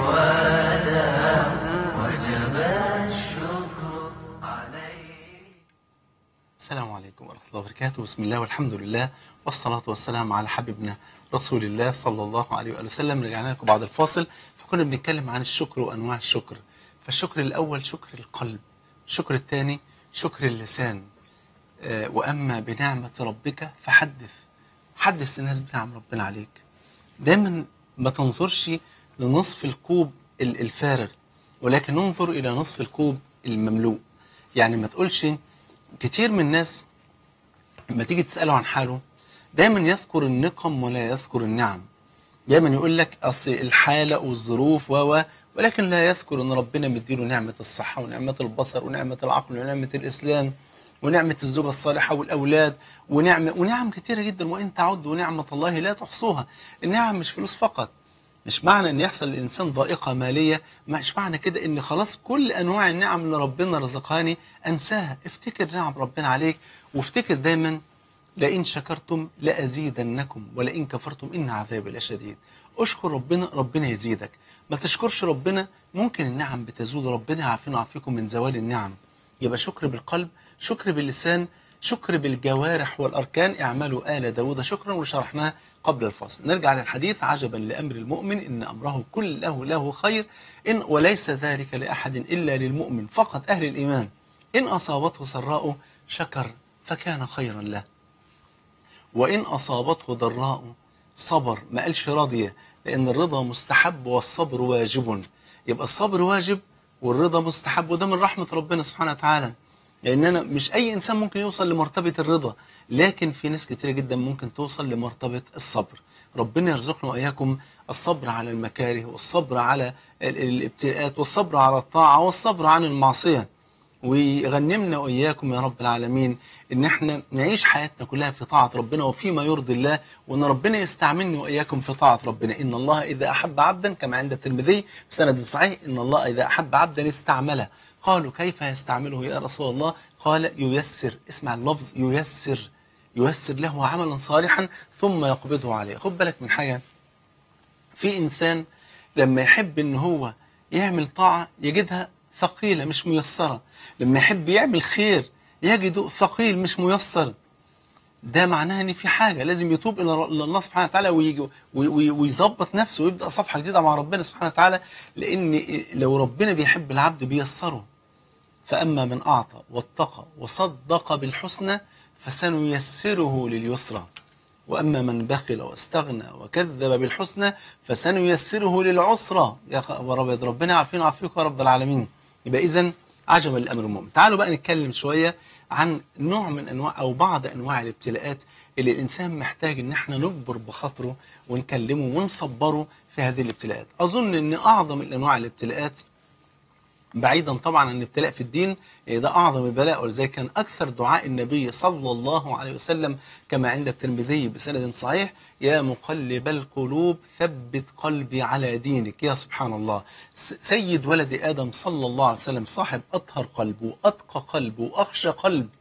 Speaker 1: الوداع وجب الشكر علينا
Speaker 2: السلام عليكم ورحمة الله وبركاته بسم الله والحمد لله والصلاة والسلام على حبيبنا رسول الله صلى الله عليه وآله وسلم رجعنا لكم بعد الفاصل فكنا بنتكلم عن الشكر وأنواع الشكر فالشكر الأول شكر القلب الشكر الثاني شكر اللسان آه، وأما بنعمة ربك فحدث حدث الناس بنعم ربنا عليك دايما ما تنظرش لنصف الكوب ال- الفارغ ولكن انظر إلى نصف الكوب المملوء يعني ما تقولش كتير من الناس لما تيجي تسأله عن حاله دايما يذكر النقم ولا يذكر النعم دايما يقول لك اصل الحاله والظروف و و ولكن لا يذكر ان ربنا مديله نعمه الصحه ونعمه البصر ونعمه العقل ونعمه الاسلام ونعمه الزوجه الصالحه والاولاد ونعمه ونعم كثيره جدا وان تعدوا نعمه الله لا تحصوها النعم مش فلوس فقط مش معنى ان يحصل للانسان ضائقه ماليه مش معنى كده ان خلاص كل انواع النعم اللي ربنا رزقهاني انساها افتكر نعم ربنا عليك وافتكر دايما لئن شكرتم لأزيدنكم ولئن كفرتم إن عذابي لشديد اشكر ربنا ربنا يزيدك ما تشكرش ربنا ممكن النعم بتزول ربنا يعافينا ويعافيكم من زوال النعم يبقى شكر بالقلب شكر باللسان شكر بالجوارح والأركان اعملوا آل داود شكرا وشرحناه قبل الفصل نرجع للحديث عجبا لأمر المؤمن إن أمره كله له خير إن وليس ذلك لأحد إلا للمؤمن فقط أهل الإيمان إن أصابته سراء شكر فكان خيرا له وإن أصابته ضراء صبر ما قالش راضية لأن الرضا مستحب والصبر واجب يبقى الصبر واجب والرضا مستحب وده من رحمة ربنا سبحانه وتعالى لأن أنا مش أي إنسان ممكن يوصل لمرتبة الرضا لكن في ناس كتير جدا ممكن توصل لمرتبة الصبر ربنا يرزقنا وإياكم الصبر على المكاره والصبر على ال- الابتلاءات والصبر على الطاعة والصبر عن المعصية ويغنمنا وإياكم يا رب العالمين إن احنا نعيش حياتنا كلها في طاعة ربنا وفيما يرضي الله وإن ربنا يستعملني وإياكم في طاعة ربنا إن الله إذا أحب عبدا كما عند الترمذي بسند صحيح إن الله إذا أحب عبدا استعمله قالوا كيف يستعمله يا رسول الله قال ييسر اسمع اللفظ ييسر ييسر له عملا صالحا ثم يقبضه عليه خد بالك من حاجة في إنسان لما يحب إن هو يعمل طاعة يجدها ثقيلة مش ميسرة لما يحب يعمل خير يجده ثقيل مش ميسر ده معناه ان في حاجه لازم يتوب الى إلى الله سبحانه وتعالى ويجي وي- وي- ويظبط نفسه ويبدا صفحه جديده مع ربنا سبحانه وتعالى لان لو ربنا بيحب العبد بيسره فاما من اعطى واتقى وصدق بالحسنى فسنيسره لليسرى واما من بخل واستغنى وكذب بالحسنى فسنيسره للعسرى يا خبر ابيض ربنا عارفين وعافيك يا رب العالمين يبقى اذا عجبا للامر المؤمن تعالوا بقى نتكلم شويه عن نوع من انواع او بعض انواع الابتلاءات اللي الانسان محتاج ان احنا نجبر بخاطره ونكلمه ونصبره في هذه الابتلاءات اظن ان اعظم الانواع الابتلاءات بعيدا طبعا عن الابتلاء في الدين إيه ده اعظم البلاء ولذلك كان اكثر دعاء النبي صلى الله عليه وسلم كما عند الترمذي بسند صحيح يا مقلب القلوب ثبت قلبي على دينك يا سبحان الله س- سيد ولد ادم صلى الله عليه وسلم صاحب اطهر قلب واتقى قلب واخشى قلب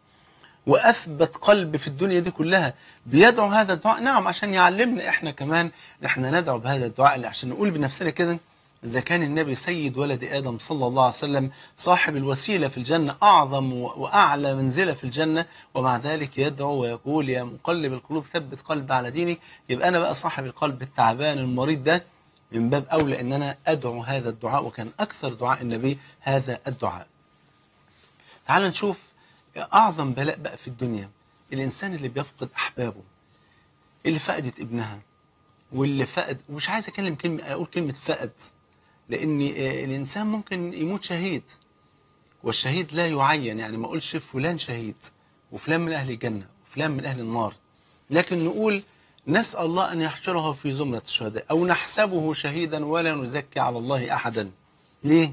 Speaker 2: واثبت قلب في الدنيا دي كلها بيدعو هذا الدعاء نعم عشان يعلمنا احنا كمان ان احنا ندعو بهذا الدعاء اللي عشان نقول بنفسنا كده إذا كان النبي سيد ولد آدم صلى الله عليه وسلم صاحب الوسيلة في الجنة أعظم و- وأعلى منزلة في الجنة ومع ذلك يدعو ويقول يا مقلب القلوب ثبت قلبي على دينك يبقى أنا بقى صاحب القلب التعبان المريض ده من باب أولى أن أنا أدعو هذا الدعاء وكان أكثر دعاء النبي هذا الدعاء تعال نشوف أعظم بلاء بقى في الدنيا الإنسان اللي بيفقد أحبابه اللي فقدت ابنها واللي فقد ومش عايز أكلم كلمة أقول كلمة فقد لأن آه، الإنسان ممكن يموت شهيد والشهيد لا يعين يعني ما أقولش فلان شهيد وفلان من أهل الجنة وفلان من أهل النار لكن نقول نسأل الله أن يحشره في زمرة الشهداء أو نحسبه شهيدا ولا نزكي على الله أحدا ليه؟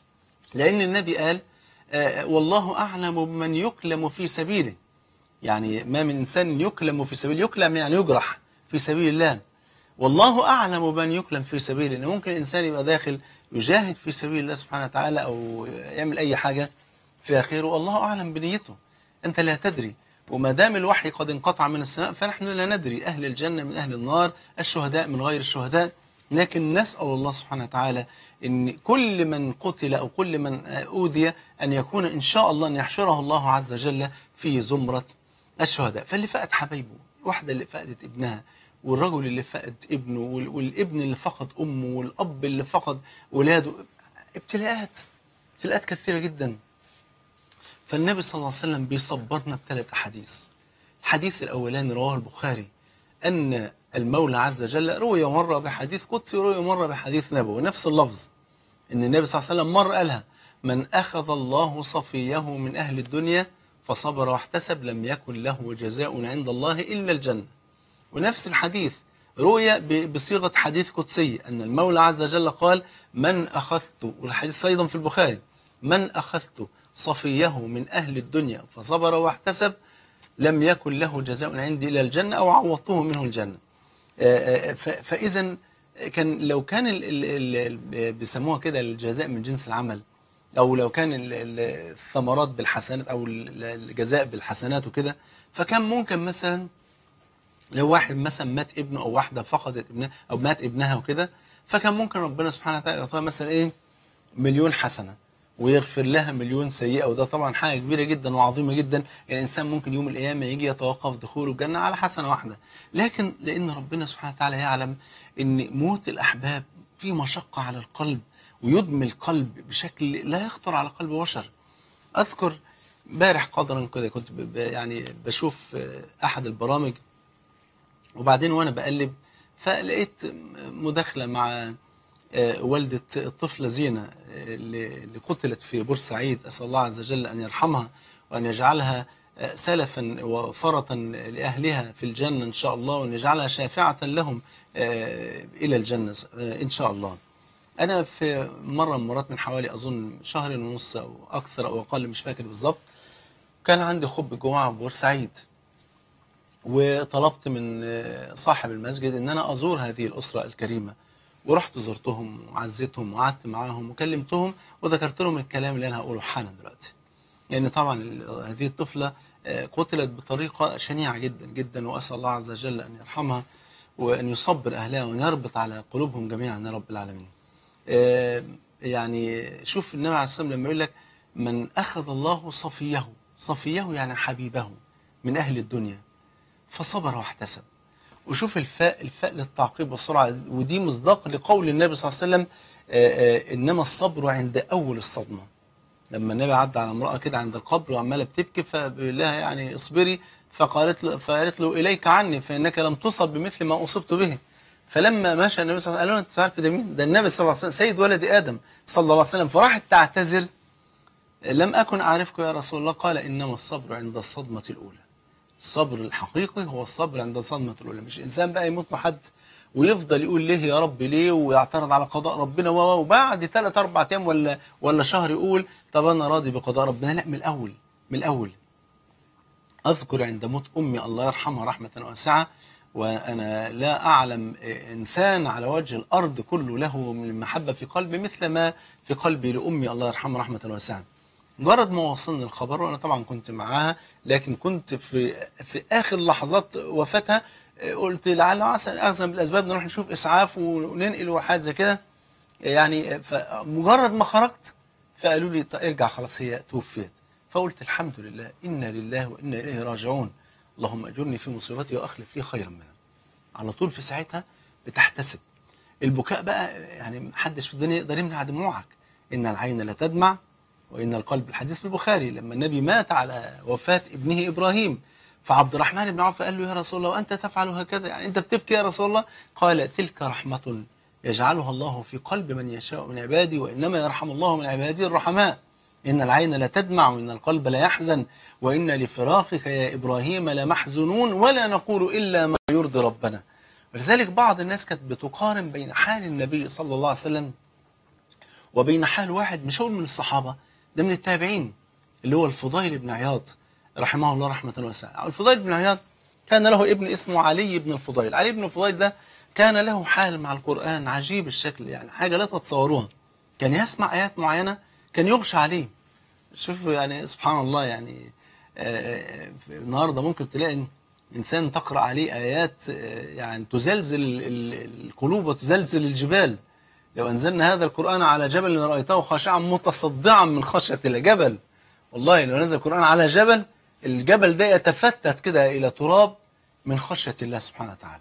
Speaker 2: لأن النبي قال آه، والله أعلم بمن يكلم في سبيله يعني ما من إنسان يكلم في سبيل يكلم يعني يجرح في سبيل الله والله أعلم بمن يكلم في سبيله إن ممكن إنسان يبقى داخل يجاهد في سبيل الله سبحانه وتعالى أو يعمل أي حاجة في خير والله أعلم بنيته أنت لا تدري وما دام الوحي قد انقطع من السماء فنحن لا ندري أهل الجنة من أهل النار الشهداء من غير الشهداء لكن نسأل الله سبحانه وتعالى أن كل من قتل أو كل من أوذي أن يكون إن شاء الله أن يحشره الله عز وجل في زمرة الشهداء فاللي فقد حبايبه واحدة اللي فقدت ابنها والرجل اللي فقد ابنه وال- والابن اللي فقد أمه والأب اللي فقد ولاده ابتلاءات ابتلاءات كثيرة جدا فالنبي صلى الله عليه وسلم بيصبرنا بثلاث أحاديث الحديث الأولاني رواه البخاري أن المولى عز وجل روي مرة بحديث قدسي وروي مرة بحديث نبوي نفس اللفظ أن النبي صلى الله عليه وسلم مرة قالها من أخذ الله صفيه من أهل الدنيا فصبر واحتسب لم يكن له جزاء عند الله إلا الجنة ونفس الحديث روي ب- بصيغة حديث قدسي أن المولى عز وجل قال من أخذت والحديث أيضا في البخاري من أخذت صفيه من أهل الدنيا فصبر واحتسب لم يكن له جزاء عندي إلى الجنة أو عوضته منه الجنة آه، آه، ف- فإذا كان لو كان ال- ال- ال- بيسموها كده الجزاء من جنس العمل أو لو كان ال- ال- الثمرات بالحسنات أو ال- الجزاء بالحسنات وكده فكان ممكن مثلا لو واحد مثلا مات ابنه او واحده فقدت ابنها او مات ابنها وكده فكان ممكن ربنا سبحانه وتعالى يعطيها مثلا ايه مليون حسنه ويغفر لها مليون سيئه وده طبعا حاجه كبيره جدا وعظيمه جدا يعني الانسان ممكن يوم القيامه يجي يتوقف دخوله الجنه على حسنه واحده لكن لان ربنا سبحانه وتعالى يعلم ان موت الاحباب في مشقه على القلب ويدمي القلب بشكل لا يخطر على قلب بشر اذكر امبارح قدرا كده كنت ب- ب- يعني بشوف آه، احد البرامج وبعدين وانا بقلب فلقيت مداخله مع آه، والدة الطفلة زينة آه، اللي اللي قتلت في بورسعيد أسأل الله عز وجل أن يرحمها وأن يجعلها آه، سلفا وفرطا لأهلها في الجنة إن شاء الله وأن يجعلها شافعة لهم آه، إلى الجنة آه، إن شاء الله أنا في مرة من المرات من حوالي أظن شهر ونص أو أكثر أو أقل مش فاكر بالظبط كان عندي خب جمعة في بورسعيد وطلبت من آه، صاحب المسجد ان انا ازور هذه الاسره الكريمه ورحت زرتهم وعزيتهم وقعدت معاهم وكلمتهم وذكرت لهم الكلام اللي انا هقوله حالا دلوقتي لان طبعا ال- هذه الطفله آه، قتلت بطريقه شنيعه جدا جدا واسال الله عز وجل ان يرحمها وأن يصبر أهلها وأن يربط على قلوبهم جميعا يا رب العالمين آه، يعني شوف النبي عليه الصلاة والسلام لما يقول لك من أخذ الله صفيه صفيه يعني حبيبه من أهل الدنيا فصبر واحتسب وشوف الفاء الفاء للتعقيب والسرعة ودي مصداق لقول النبي صلى الله عليه وسلم آه، آه، إنما الصبر عند أول الصدمة لما النبي عدى على امرأة كده عند القبر وعمالة بتبكي فبيقول لها يعني اصبري فقالت له فقالت له إليك عني فإنك لم تصب بمثل ما أصبت به فلما مشى النبي صلى الله عليه وسلم قال له أنت عارف ده مين؟ ده النبي صلى الله عليه وسلم سيد ولد آدم صلى الله عليه وسلم فراحت تعتذر لم أكن أعرفك يا رسول الله قال إنما الصبر عند الصدمة الأولى الصبر الحقيقي هو الصبر عند الصدمة الأولى مش إنسان بقى يموت مع حد ويفضل يقول ليه يا رب ليه ويعترض على قضاء ربنا و- و- وبعد ثلاث أربع أيام ولا ولا شهر يقول طب أنا راضي بقضاء ربنا لا من الأول من الأول أذكر عند موت أمي الله يرحمها رحمة واسعة وأنا لا أعلم إنسان على وجه الأرض كله له من المحبة في قلبي مثل ما في قلبي لأمي الله يرحمها رحمة واسعة مجرد ما وصلني الخبر وانا طبعا كنت معاها لكن كنت في في اخر لحظات وفاتها قلت لعل عسى اخذ بالاسباب نروح نشوف اسعاف وننقل وحاجات زي كده يعني فمجرد ما خرجت فقالوا لي طيب ارجع خلاص هي توفيت فقلت الحمد لله انا لله وانا اليه راجعون اللهم اجرني في مصيبتي واخلف لي خيرا منها على طول في ساعتها بتحتسب البكاء بقى يعني محدش في الدنيا يقدر يمنع دموعك ان العين لا تدمع وإن القلب الحديث في البخاري لما النبي مات على وفاة ابنه إبراهيم فعبد الرحمن بن عوف قال له يا رسول الله وأنت تفعل هكذا يعني أنت بتبكي يا رسول الله قال تلك رحمة يجعلها الله في قلب من يشاء من عبادي وإنما يرحم الله من عباده الرحماء إن العين لا تدمع وإن القلب لا يحزن وإن لفراقك يا إبراهيم لمحزنون ولا نقول إلا ما يرضي ربنا ولذلك بعض الناس كانت بتقارن بين حال النبي صلى الله عليه وسلم وبين حال واحد مش هقول من الصحابة ده من التابعين اللي هو الفضيل بن عياض رحمه الله رحمة واسعة الفضيل بن عياض كان له ابن اسمه علي بن الفضيل علي بن الفضيل ده كان له حال مع القرآن عجيب الشكل يعني حاجة لا تتصوروها كان يسمع آيات معينة كان يغشى عليه شوفوا يعني سبحان الله يعني آه، النهارده ممكن تلاقي إنسان تقرأ عليه آيات آه، يعني تزلزل ال- ال- القلوب وتزلزل الجبال لو أنزلنا هذا القرآن على جبل لرأيته خاشعا متصدعا من خشية الجبل والله لو نزل القرآن على جبل الجبل ده يتفتت كده إلى تراب من خشية الله سبحانه وتعالى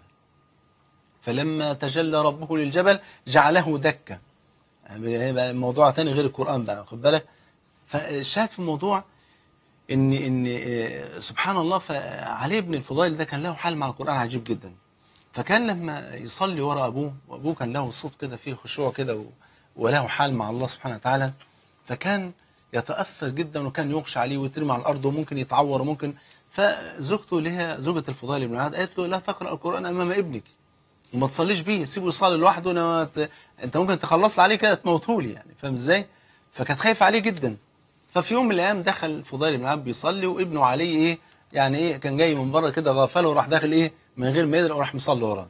Speaker 2: فلما تجلى ربه للجبل جعله دكا هيبقى موضوع تاني غير القرآن بقى واخد بالك فالشاهد في الموضوع ان ان آه، سبحان الله فعلي بن الفضيل ده كان له حال مع القرآن عجيب جدا فكان لما يصلي ورا ابوه وابوه كان له صوت كده فيه خشوع كده و- وله حال مع الله سبحانه وتعالى فكان يتاثر جدا وكان يغشى عليه ويترمي على الارض وممكن يتعور وممكن فزوجته اللي هي زوجة الفضيل بن عاد قالت له لا تقرا القران امام ابنك وما تصليش بيه سيبه يصلي لوحده أنا ت... انت ممكن تخلص لي عليه كده تموته لي يعني فاهم ازاي؟ فكانت خايفه عليه جدا ففي يوم من الايام دخل الفضيل بن عاد بيصلي وابنه علي ايه يعني ايه كان جاي من بره كده غفله وراح داخل ايه من غير ما يدري وراح مصلي وراه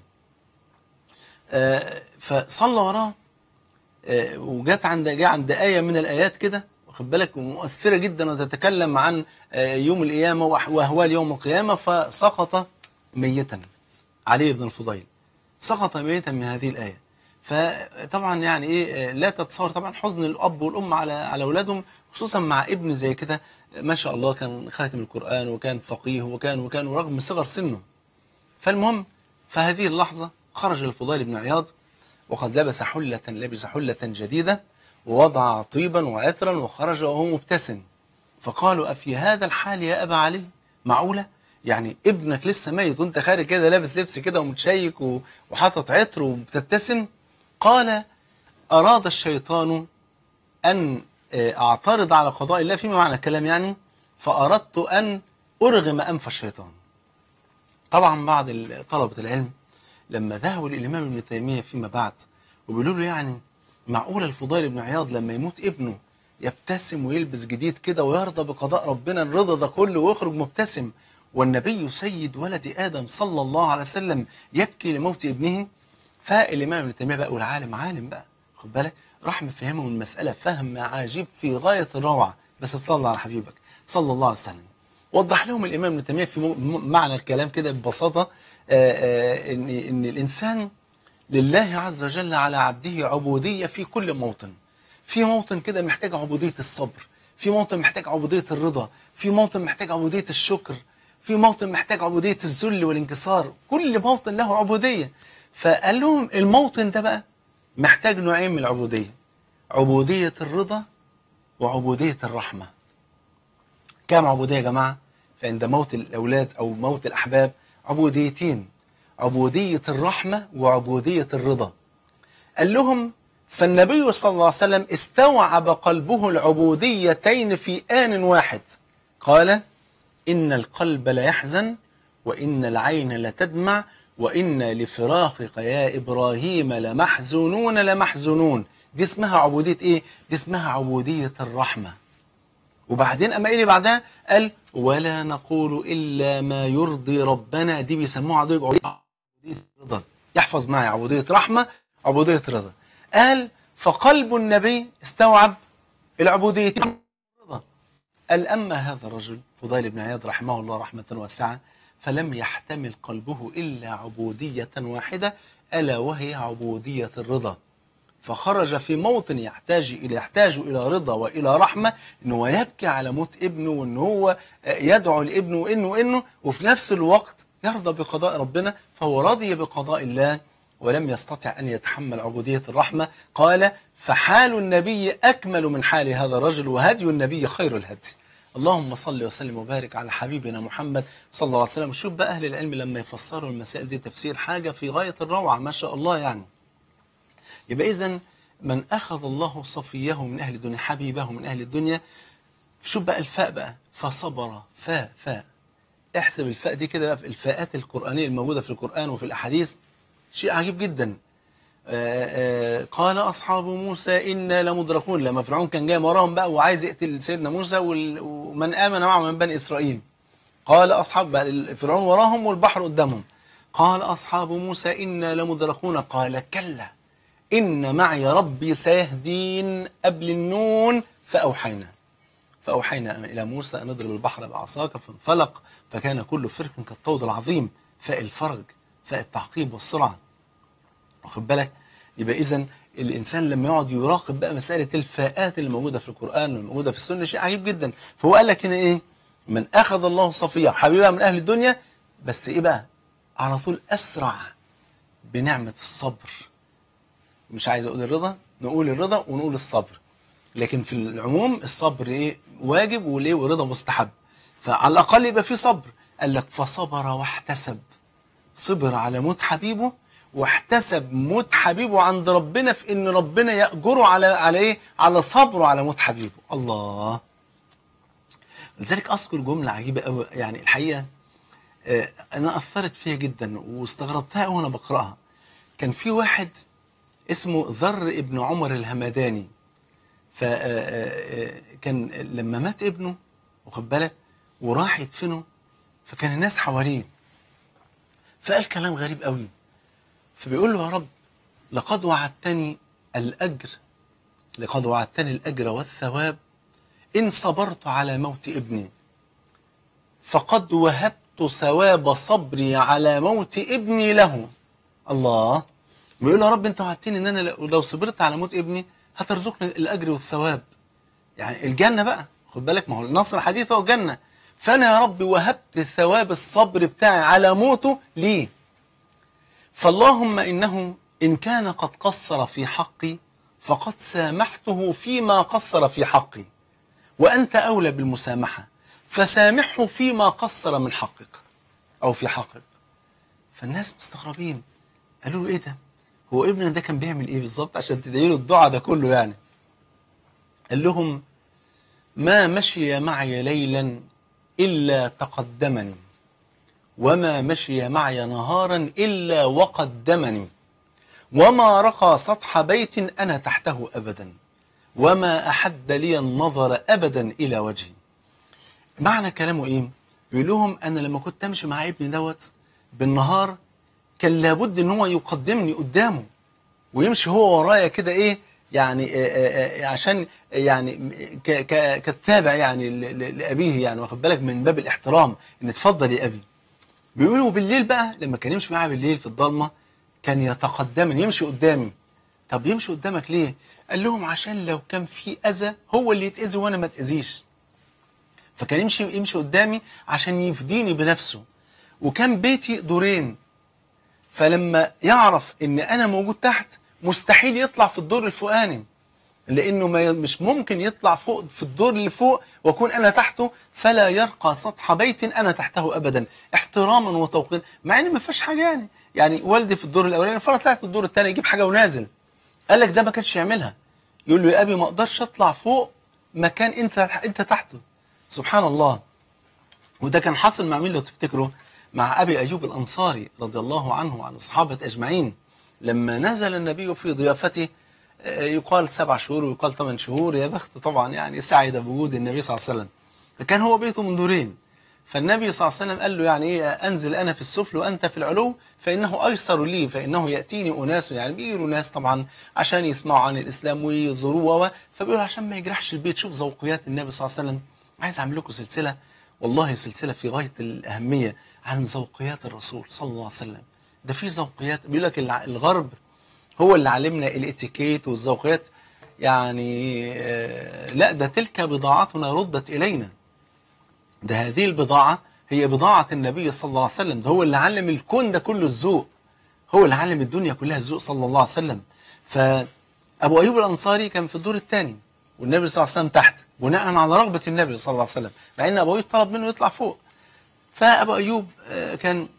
Speaker 2: آه، فصلى وراه آه، وجات عند جاء عند آية من الآيات كده واخد بالك مؤثرة جدا وتتكلم عن آه، يوم القيامة وأح- وأهوال يوم القيامة فسقط ميتا علي بن الفضيل سقط ميتا من هذه الآية فطبعا يعني ايه آه، لا تتصور طبعا حزن الاب والام على على اولادهم خصوصا مع ابن زي كده آه، ما شاء الله كان خاتم القران وكان فقيه وكان وكان ورغم صغر سنه فالمهم فهذه اللحظة خرج الفضيل بن عياض وقد لبس حلة لبس حلة جديدة ووضع طيبا وعطرا وخرج وهو مبتسم فقالوا أفي هذا الحال يا أبا علي معقولة يعني ابنك لسه ميت وانت خارج كده لابس لبس كده ومتشيك و- وحاطط عطر وبتبتسم قال أراد الشيطان أن آه، أعترض على قضاء الله فيما معنى الكلام يعني فأردت أن أرغم أنف الشيطان طبعا بعض ال- طلبة العلم لما ذهبوا للإمام ابن تيمية فيما بعد وبيقولوا له يعني معقول الفضيل بن عياض لما يموت ابنه يبتسم ويلبس جديد كده ويرضى بقضاء ربنا الرضا ده كله ويخرج مبتسم والنبي سيد ولد آدم صلى الله عليه وسلم يبكي لموت ابنه فالإمام ابن تيمية بقى والعالم عالم بقى خد بالك راح مفهمه المسألة فهم عجيب في غاية الروعة بس تصلى على حبيبك صلى الله عليه وسلم وضح لهم الإمام ابن تيمية في م- معنى الكلام كده ببساطة آه، آه، إن إن الإنسان لله عز وجل على عبده عبودية في كل موطن في موطن كده محتاج عبودية الصبر في موطن محتاج عبودية الرضا في موطن محتاج عبودية الشكر في موطن محتاج عبودية الذل والانكسار كل موطن له عبودية فقال لهم الموطن ده بقى محتاج نوعين من العبودية عبودية الرضا وعبودية الرحمة كام عبودية يا جماعة فعند موت الأولاد أو موت الأحباب عبوديتين عبودية الرحمة وعبودية الرضا قال لهم فالنبي صلى الله عليه وسلم استوعب قلبه العبوديتين في آن واحد قال إن القلب ليحزن وإن العين لتدمع وإن لفراقك يا إبراهيم لمحزونون لمحزونون دي اسمها عبودية إيه؟ دي اسمها عبودية الرحمة وبعدين أما إيه اللي بعدها قال ولا نقول إلا ما يرضي ربنا دي بيسموها عبودية عبودية رضا يحفظ معي عبودية رحمة عبودية رضا قال فقلب النبي استوعب العبودية رضا قال أما هذا الرجل فضيل بن عياض رحمه الله رحمة واسعة فلم يحتمل قلبه إلا عبودية واحدة ألا وهي عبودية الرضا فخرج في موطن يحتاج إلى يحتاج إلى رضا وإلى رحمة إنه هو يبكي على موت ابنه وإن هو يدعو لابنه وإنه وإنه وفي نفس الوقت يرضى بقضاء ربنا فهو راضي بقضاء الله ولم يستطع أن يتحمل عبودية الرحمة قال فحال النبي أكمل من حال هذا الرجل وهدي النبي خير الهدي اللهم صل وسلم وبارك على حبيبنا محمد صلى الله عليه وسلم شوف بقى أهل العلم لما يفسروا المسائل دي تفسير حاجة في غاية الروعة ما شاء الله يعني يبقى إذا من أخذ الله صفيه من أهل الدنيا حبيبه من أهل الدنيا شوف بقى الفاء بقى فصبر فاء فاء احسب الفاء دي كده بقى في الفاءات القرآنية الموجودة في القرآن وفي الأحاديث شيء عجيب جدا آآ آآ قال أصحاب موسى إنا لمدركون لما فرعون كان جاي وراهم بقى وعايز يقتل سيدنا موسى وال- ومن آمن معه من بني إسرائيل قال أصحاب بقى فرعون وراهم والبحر قدامهم قال أصحاب موسى إنا لمدركون قال كلا إن معي ربي سيهدين قبل النون فأوحينا فأوحينا إلى موسى أن اضرب البحر بعصاك فانفلق فكان كل فرق كالطود العظيم فاء الفرج فاء التعقيب والسرعة واخد بالك يبقى إذا الإنسان لما يقعد يراقب بقى مسألة الفاءات اللي موجودة في القرآن والموجودة في السنة شيء عجيب جدا فهو قال لك هنا إيه من أخذ الله صفية حبيبها من أهل الدنيا بس إيه بقى على طول أسرع بنعمة الصبر مش عايز أقول الرضا نقول الرضا ونقول الصبر لكن في العموم الصبر ايه واجب والايه ورضا مستحب فعلى الاقل يبقى في صبر قال لك فصبر واحتسب صبر على موت حبيبه واحتسب موت حبيبه عند ربنا في ان ربنا ياجره على على ايه على صبره على موت حبيبه الله لذلك اذكر جمله عجيبه قوي يعني الحقيقه آه، انا اثرت فيها جدا واستغربتها قوي وانا بقراها كان في واحد اسمه ذر ابن عمر الهمداني فكان لما مات ابنه واخد بالك وراح يدفنه فكان الناس حواليه فقال كلام غريب قوي فبيقول له يا رب لقد وعدتني الأجر لقد وعدتني الأجر والثواب إن صبرت على موت ابني فقد وهبت ثواب صبري على موت ابني له الله بيقول له يا رب انت وعدتني ان انا لو لو صبرت على موت ابني هترزقني الاجر والثواب يعني الجنه بقى خد بالك ما هو النصر الحديث هو الجنه فانا يا رب وهبت ثواب الصبر بتاعي على موته ليه فاللهم انه ان كان قد قصر في حقي فقد سامحته فيما قصر في حقي وانت اولى بالمسامحه فسامحه فيما قصر من حقك او في حقك فالناس مستغربين قالوا له ايه ده هو ابننا ده كان بيعمل ايه بالظبط عشان تدعي له الدعاء ده كله يعني قال لهم ما مشي معي ليلا الا تقدمني وما مشي معي نهارا الا وقدمني وما رقى سطح بيت انا تحته ابدا وما احد لي النظر ابدا الى وجهي معنى كلامه ايه بيقول لهم انا لما كنت امشي مع ابني دوت بالنهار كان لابد ان هو يقدمني قدامه ويمشي هو ورايا كده ايه يعني آه، آه، آه، عشان يعني ك- ك- كالتابع يعني ل- ل- لأبيه يعني واخد بالك من باب الاحترام إن اتفضل يا أبي بيقولوا بالليل بقى لما كان يمشي معاه بالليل في الضلمة كان يتقدمني يمشي قدامي طب يمشي قدامك ليه؟ قال لهم عشان لو كان في أذى هو اللي يتأذي وأنا ما اتأذيش فكان يمشي يمشي قدامي عشان يفديني بنفسه وكان بيتي دورين فلما يعرف ان انا موجود تحت مستحيل يطلع في الدور الفوقاني لانه ما مش ممكن يطلع فوق في الدور اللي فوق واكون انا تحته فلا يرقى سطح بيت انا تحته ابدا احتراما وتوقيرا مع ان ما فيهاش حاجه يعني يعني والدي في الدور الاولاني فرض طلعت الدور الثاني يجيب حاجه ونازل قال لك ده ما كانش يعملها يقول له يا ابي ما اقدرش اطلع فوق مكان انت انت تحته سبحان الله وده كان حاصل مع مين لو تفتكروا مع أبي أيوب الأنصاري رضي الله عنه وعن الصحابة أجمعين لما نزل النبي في ضيافته آه، يقال سبع شهور ويقال ثمان شهور يا بخت طبعا يعني سعد بوجود النبي صلى الله عليه وسلم فكان هو بيته من دورين فالنبي صلى الله عليه وسلم قال له يعني ايه انزل انا في السفل وانت في العلو فانه ايسر لي فانه ياتيني اناس يعني بيجوا ناس طبعا عشان يسمعوا عن الاسلام ويزوروه فبيقولوا عشان ما يجرحش البيت شوف ذوقيات النبي صلى الله عليه وسلم عايز اعمل لكم سلسله والله سلسله في غايه الاهميه عن ذوقيات الرسول صلى الله عليه وسلم ده في ذوقيات بيقول لك الع- الغرب هو اللي علمنا الاتيكيت والذوقيات يعني آه، لا ده تلك بضاعتنا ردت الينا ده هذه البضاعة هي بضاعة النبي صلى الله عليه وسلم ده هو اللي علم الكون ده كله الذوق هو اللي علم الدنيا كلها الذوق صلى الله عليه وسلم فأبو أيوب الأنصاري كان في الدور الثاني والنبي صلى الله عليه وسلم تحت بناء على رغبة النبي صلى الله عليه وسلم مع أن أبو أيوب طلب منه يطلع فوق فأبو أيوب آه، كان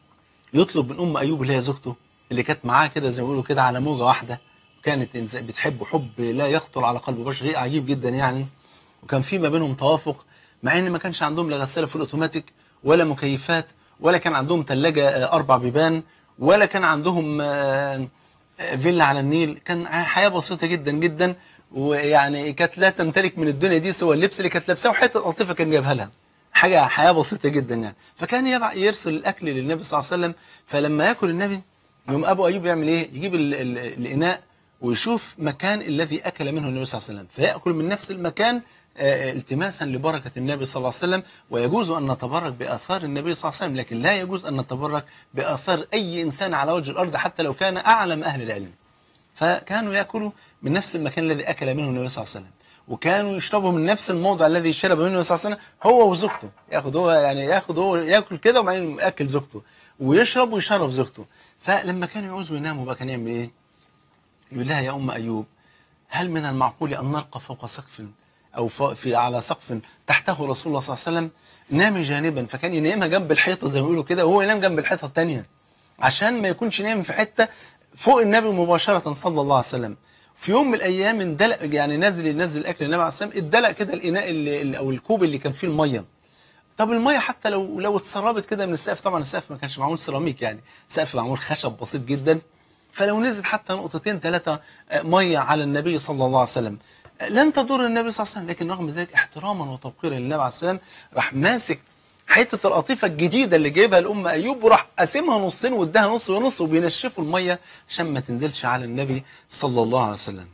Speaker 2: يطلب من أم أيوب اللي هي زوجته اللي كانت معاه كده زي ما بيقولوا كده على موجة واحدة كانت إنس- بتحبه حب لا يخطر على قلب بشر شيء عجيب جدا يعني وكان في ما بينهم توافق مع ان ما كانش عندهم لا غساله فول اوتوماتيك ولا مكيفات ولا كان عندهم ثلاجه اربع بيبان ولا كان عندهم آه، آه، فيلا على النيل كان حياه بسيطه جدا جدا ويعني كانت لا تمتلك من الدنيا دي سوى اللبس اللي كانت لابساه وحته قطيفه كان جايبها لها حاجه حياه بسيطه جدا يعني فكان يبع يرسل الاكل للنبي صلى الله عليه وسلم فلما ياكل النبي يوم ابو ايوب يعمل ايه يجيب ال- ال- الاناء ويشوف مكان الذي اكل منه النبي صلى الله عليه وسلم فياكل من نفس المكان آه، التماسا لبركه النبي صلى الله عليه وسلم ويجوز ان نتبرك باثار النبي صلى الله عليه وسلم لكن لا يجوز ان نتبرك باثار اي انسان على وجه الارض حتى لو كان اعلم اهل العلم فكانوا ياكلوا من نفس المكان الذي اكل منه النبي صلى الله عليه وسلم وكانوا يشربوا من نفس الموضع الذي شرب منه النبي صلى الله عليه وسلم هو وزوجته ياخد هو يعني ياخد هو ياكل كده وبعدين ياكل زوجته ويشرب ويشرب زوجته فلما كانوا يعوزوا يناموا بقى كان يعمل ايه؟ يقول لها يا ام ايوب هل من المعقول ان نرقى فوق سقف او فوق في على سقف تحته رسول الله صلى الله عليه وسلم نامي جانبا فكان ينامها جنب الحيطه زي ما بيقولوا كده وهو ينام جنب الحيطه الثانيه عشان ما يكونش نايم في حته فوق النبي مباشره صلى الله عليه وسلم في يوم من الايام اندلق يعني نازل ينزل الاكل النبي عليه الصلاه والسلام اتدلق كده الاناء اللي اللي- او الكوب اللي كان فيه الميه طب الميه حتى لو لو اتسربت كده من السقف طبعا السقف ما كانش معمول سيراميك يعني سقف معمول خشب بسيط جدا فلو نزل حتى نقطتين ثلاثه ميه على النبي صلى الله عليه وسلم آه، لن تضر النبي صلى الله عليه وسلم لكن رغم ذلك احتراما وتوقيرا للنبي عليه السلام راح ماسك حته القطيفه الجديده اللي جايبها الام ايوب وراح قاسمها نصين واداها نص ونص وبينشفوا الميه عشان ما تنزلش على النبي صلى الله عليه وسلم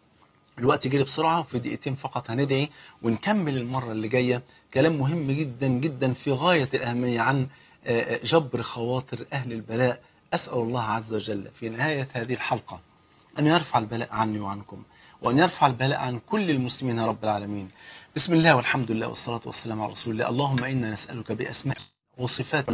Speaker 2: الوقت جري بسرعة في دقيقتين فقط هندعي ونكمل المرة اللي جاية كلام مهم جدا جدا في غاية الأهمية عن آه، آه، جبر خواطر أهل البلاء أسأل الله عز وجل في نهاية هذه الحلقة أن يرفع البلاء عني وعنكم وأن يرفع البلاء عن كل المسلمين يا رب العالمين بسم الله والحمد لله والصلاة والسلام على رسول الله اللهم إنا نسألك بأسماء وصفات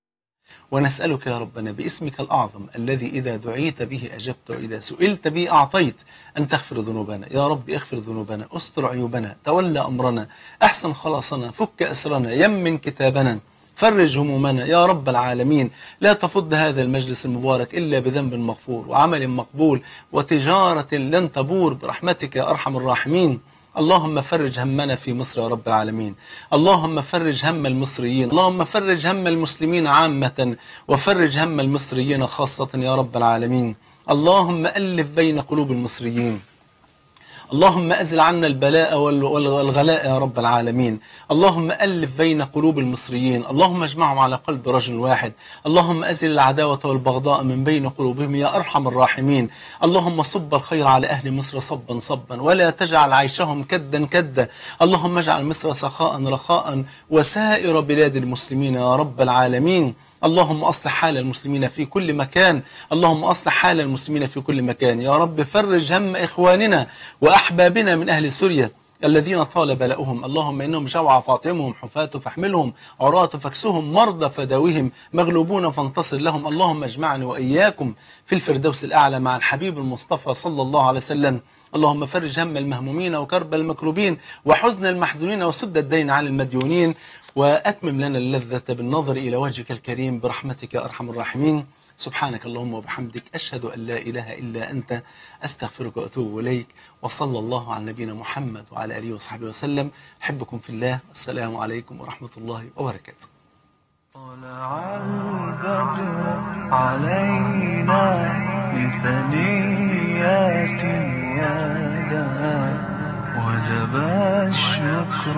Speaker 2: ونسألك يا ربنا باسمك الأعظم الذي إذا دعيت به أجبت وإذا سئلت به أعطيت أن تغفر ذنوبنا يا رب اغفر ذنوبنا استر عيوبنا تولى أمرنا أحسن خلاصنا فك أسرنا يمن كتابنا فرج همومنا يا رب العالمين لا تفض هذا المجلس المبارك إلا بذنب مغفور وعمل مقبول وتجارة لن تبور برحمتك يا أرحم الراحمين اللهم فرج همنا في مصر يا رب العالمين اللهم فرج هم المصريين اللهم فرج هم المسلمين عامة وفرج هم المصريين خاصة يا رب العالمين اللهم ألف بين قلوب المصريين اللهم أزل عنا البلاء وال- وال- والغلاء يا رب العالمين اللهم ألف بين قلوب المصريين اللهم اجمعهم على قلب رجل واحد اللهم أزل العداوة والبغضاء من بين قلوبهم يا أرحم الراحمين اللهم صب الخير على أهل مصر صبا صبا ولا تجعل عيشهم كدا كدا اللهم اجعل مصر سخاء رخاء وسائر بلاد المسلمين يا رب العالمين اللهم أصلح حال المسلمين في كل مكان اللهم أصلح حال المسلمين في كل مكان يا رب فرج هم إخواننا وأحبابنا من أهل سوريا الذين طال بلاؤهم اللهم إنهم جوع فاطمهم حفاة فاحملهم عراة فاكسهم مرضى فداوهم مغلوبون فانتصر لهم اللهم اجمعني وإياكم في الفردوس الأعلى مع الحبيب المصطفى صلى الله عليه وسلم اللهم فرج هم المهمومين وكرب المكروبين وحزن المحزونين وسد الدين عن المديونين وأتمم لنا اللذة بالنظر إلى وجهك الكريم برحمتك يا أرحم الراحمين سبحانك اللهم وبحمدك أشهد أن لا إله إلا أنت أستغفرك وأتوب إليك وصلى الله على نبينا محمد وعلى آله وصحبه وسلم أحبكم في الله السلام عليكم ورحمة الله وبركاته
Speaker 1: طلع البدر علينا من ثنيات الوداع وجب الشكر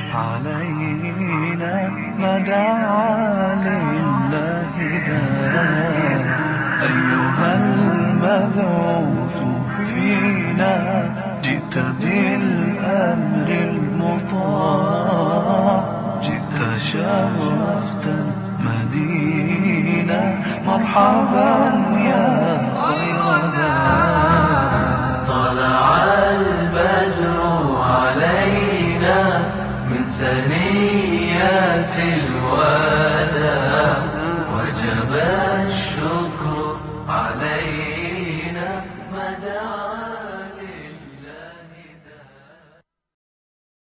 Speaker 1: علينا ما دعا لله داع أيها المبعوث فينا جئت بالأمر المطاع جئت شرفت المدينة مرحبا يا خير داع طلع البدر علينا من ثنيات الوداع وجب الشكر علينا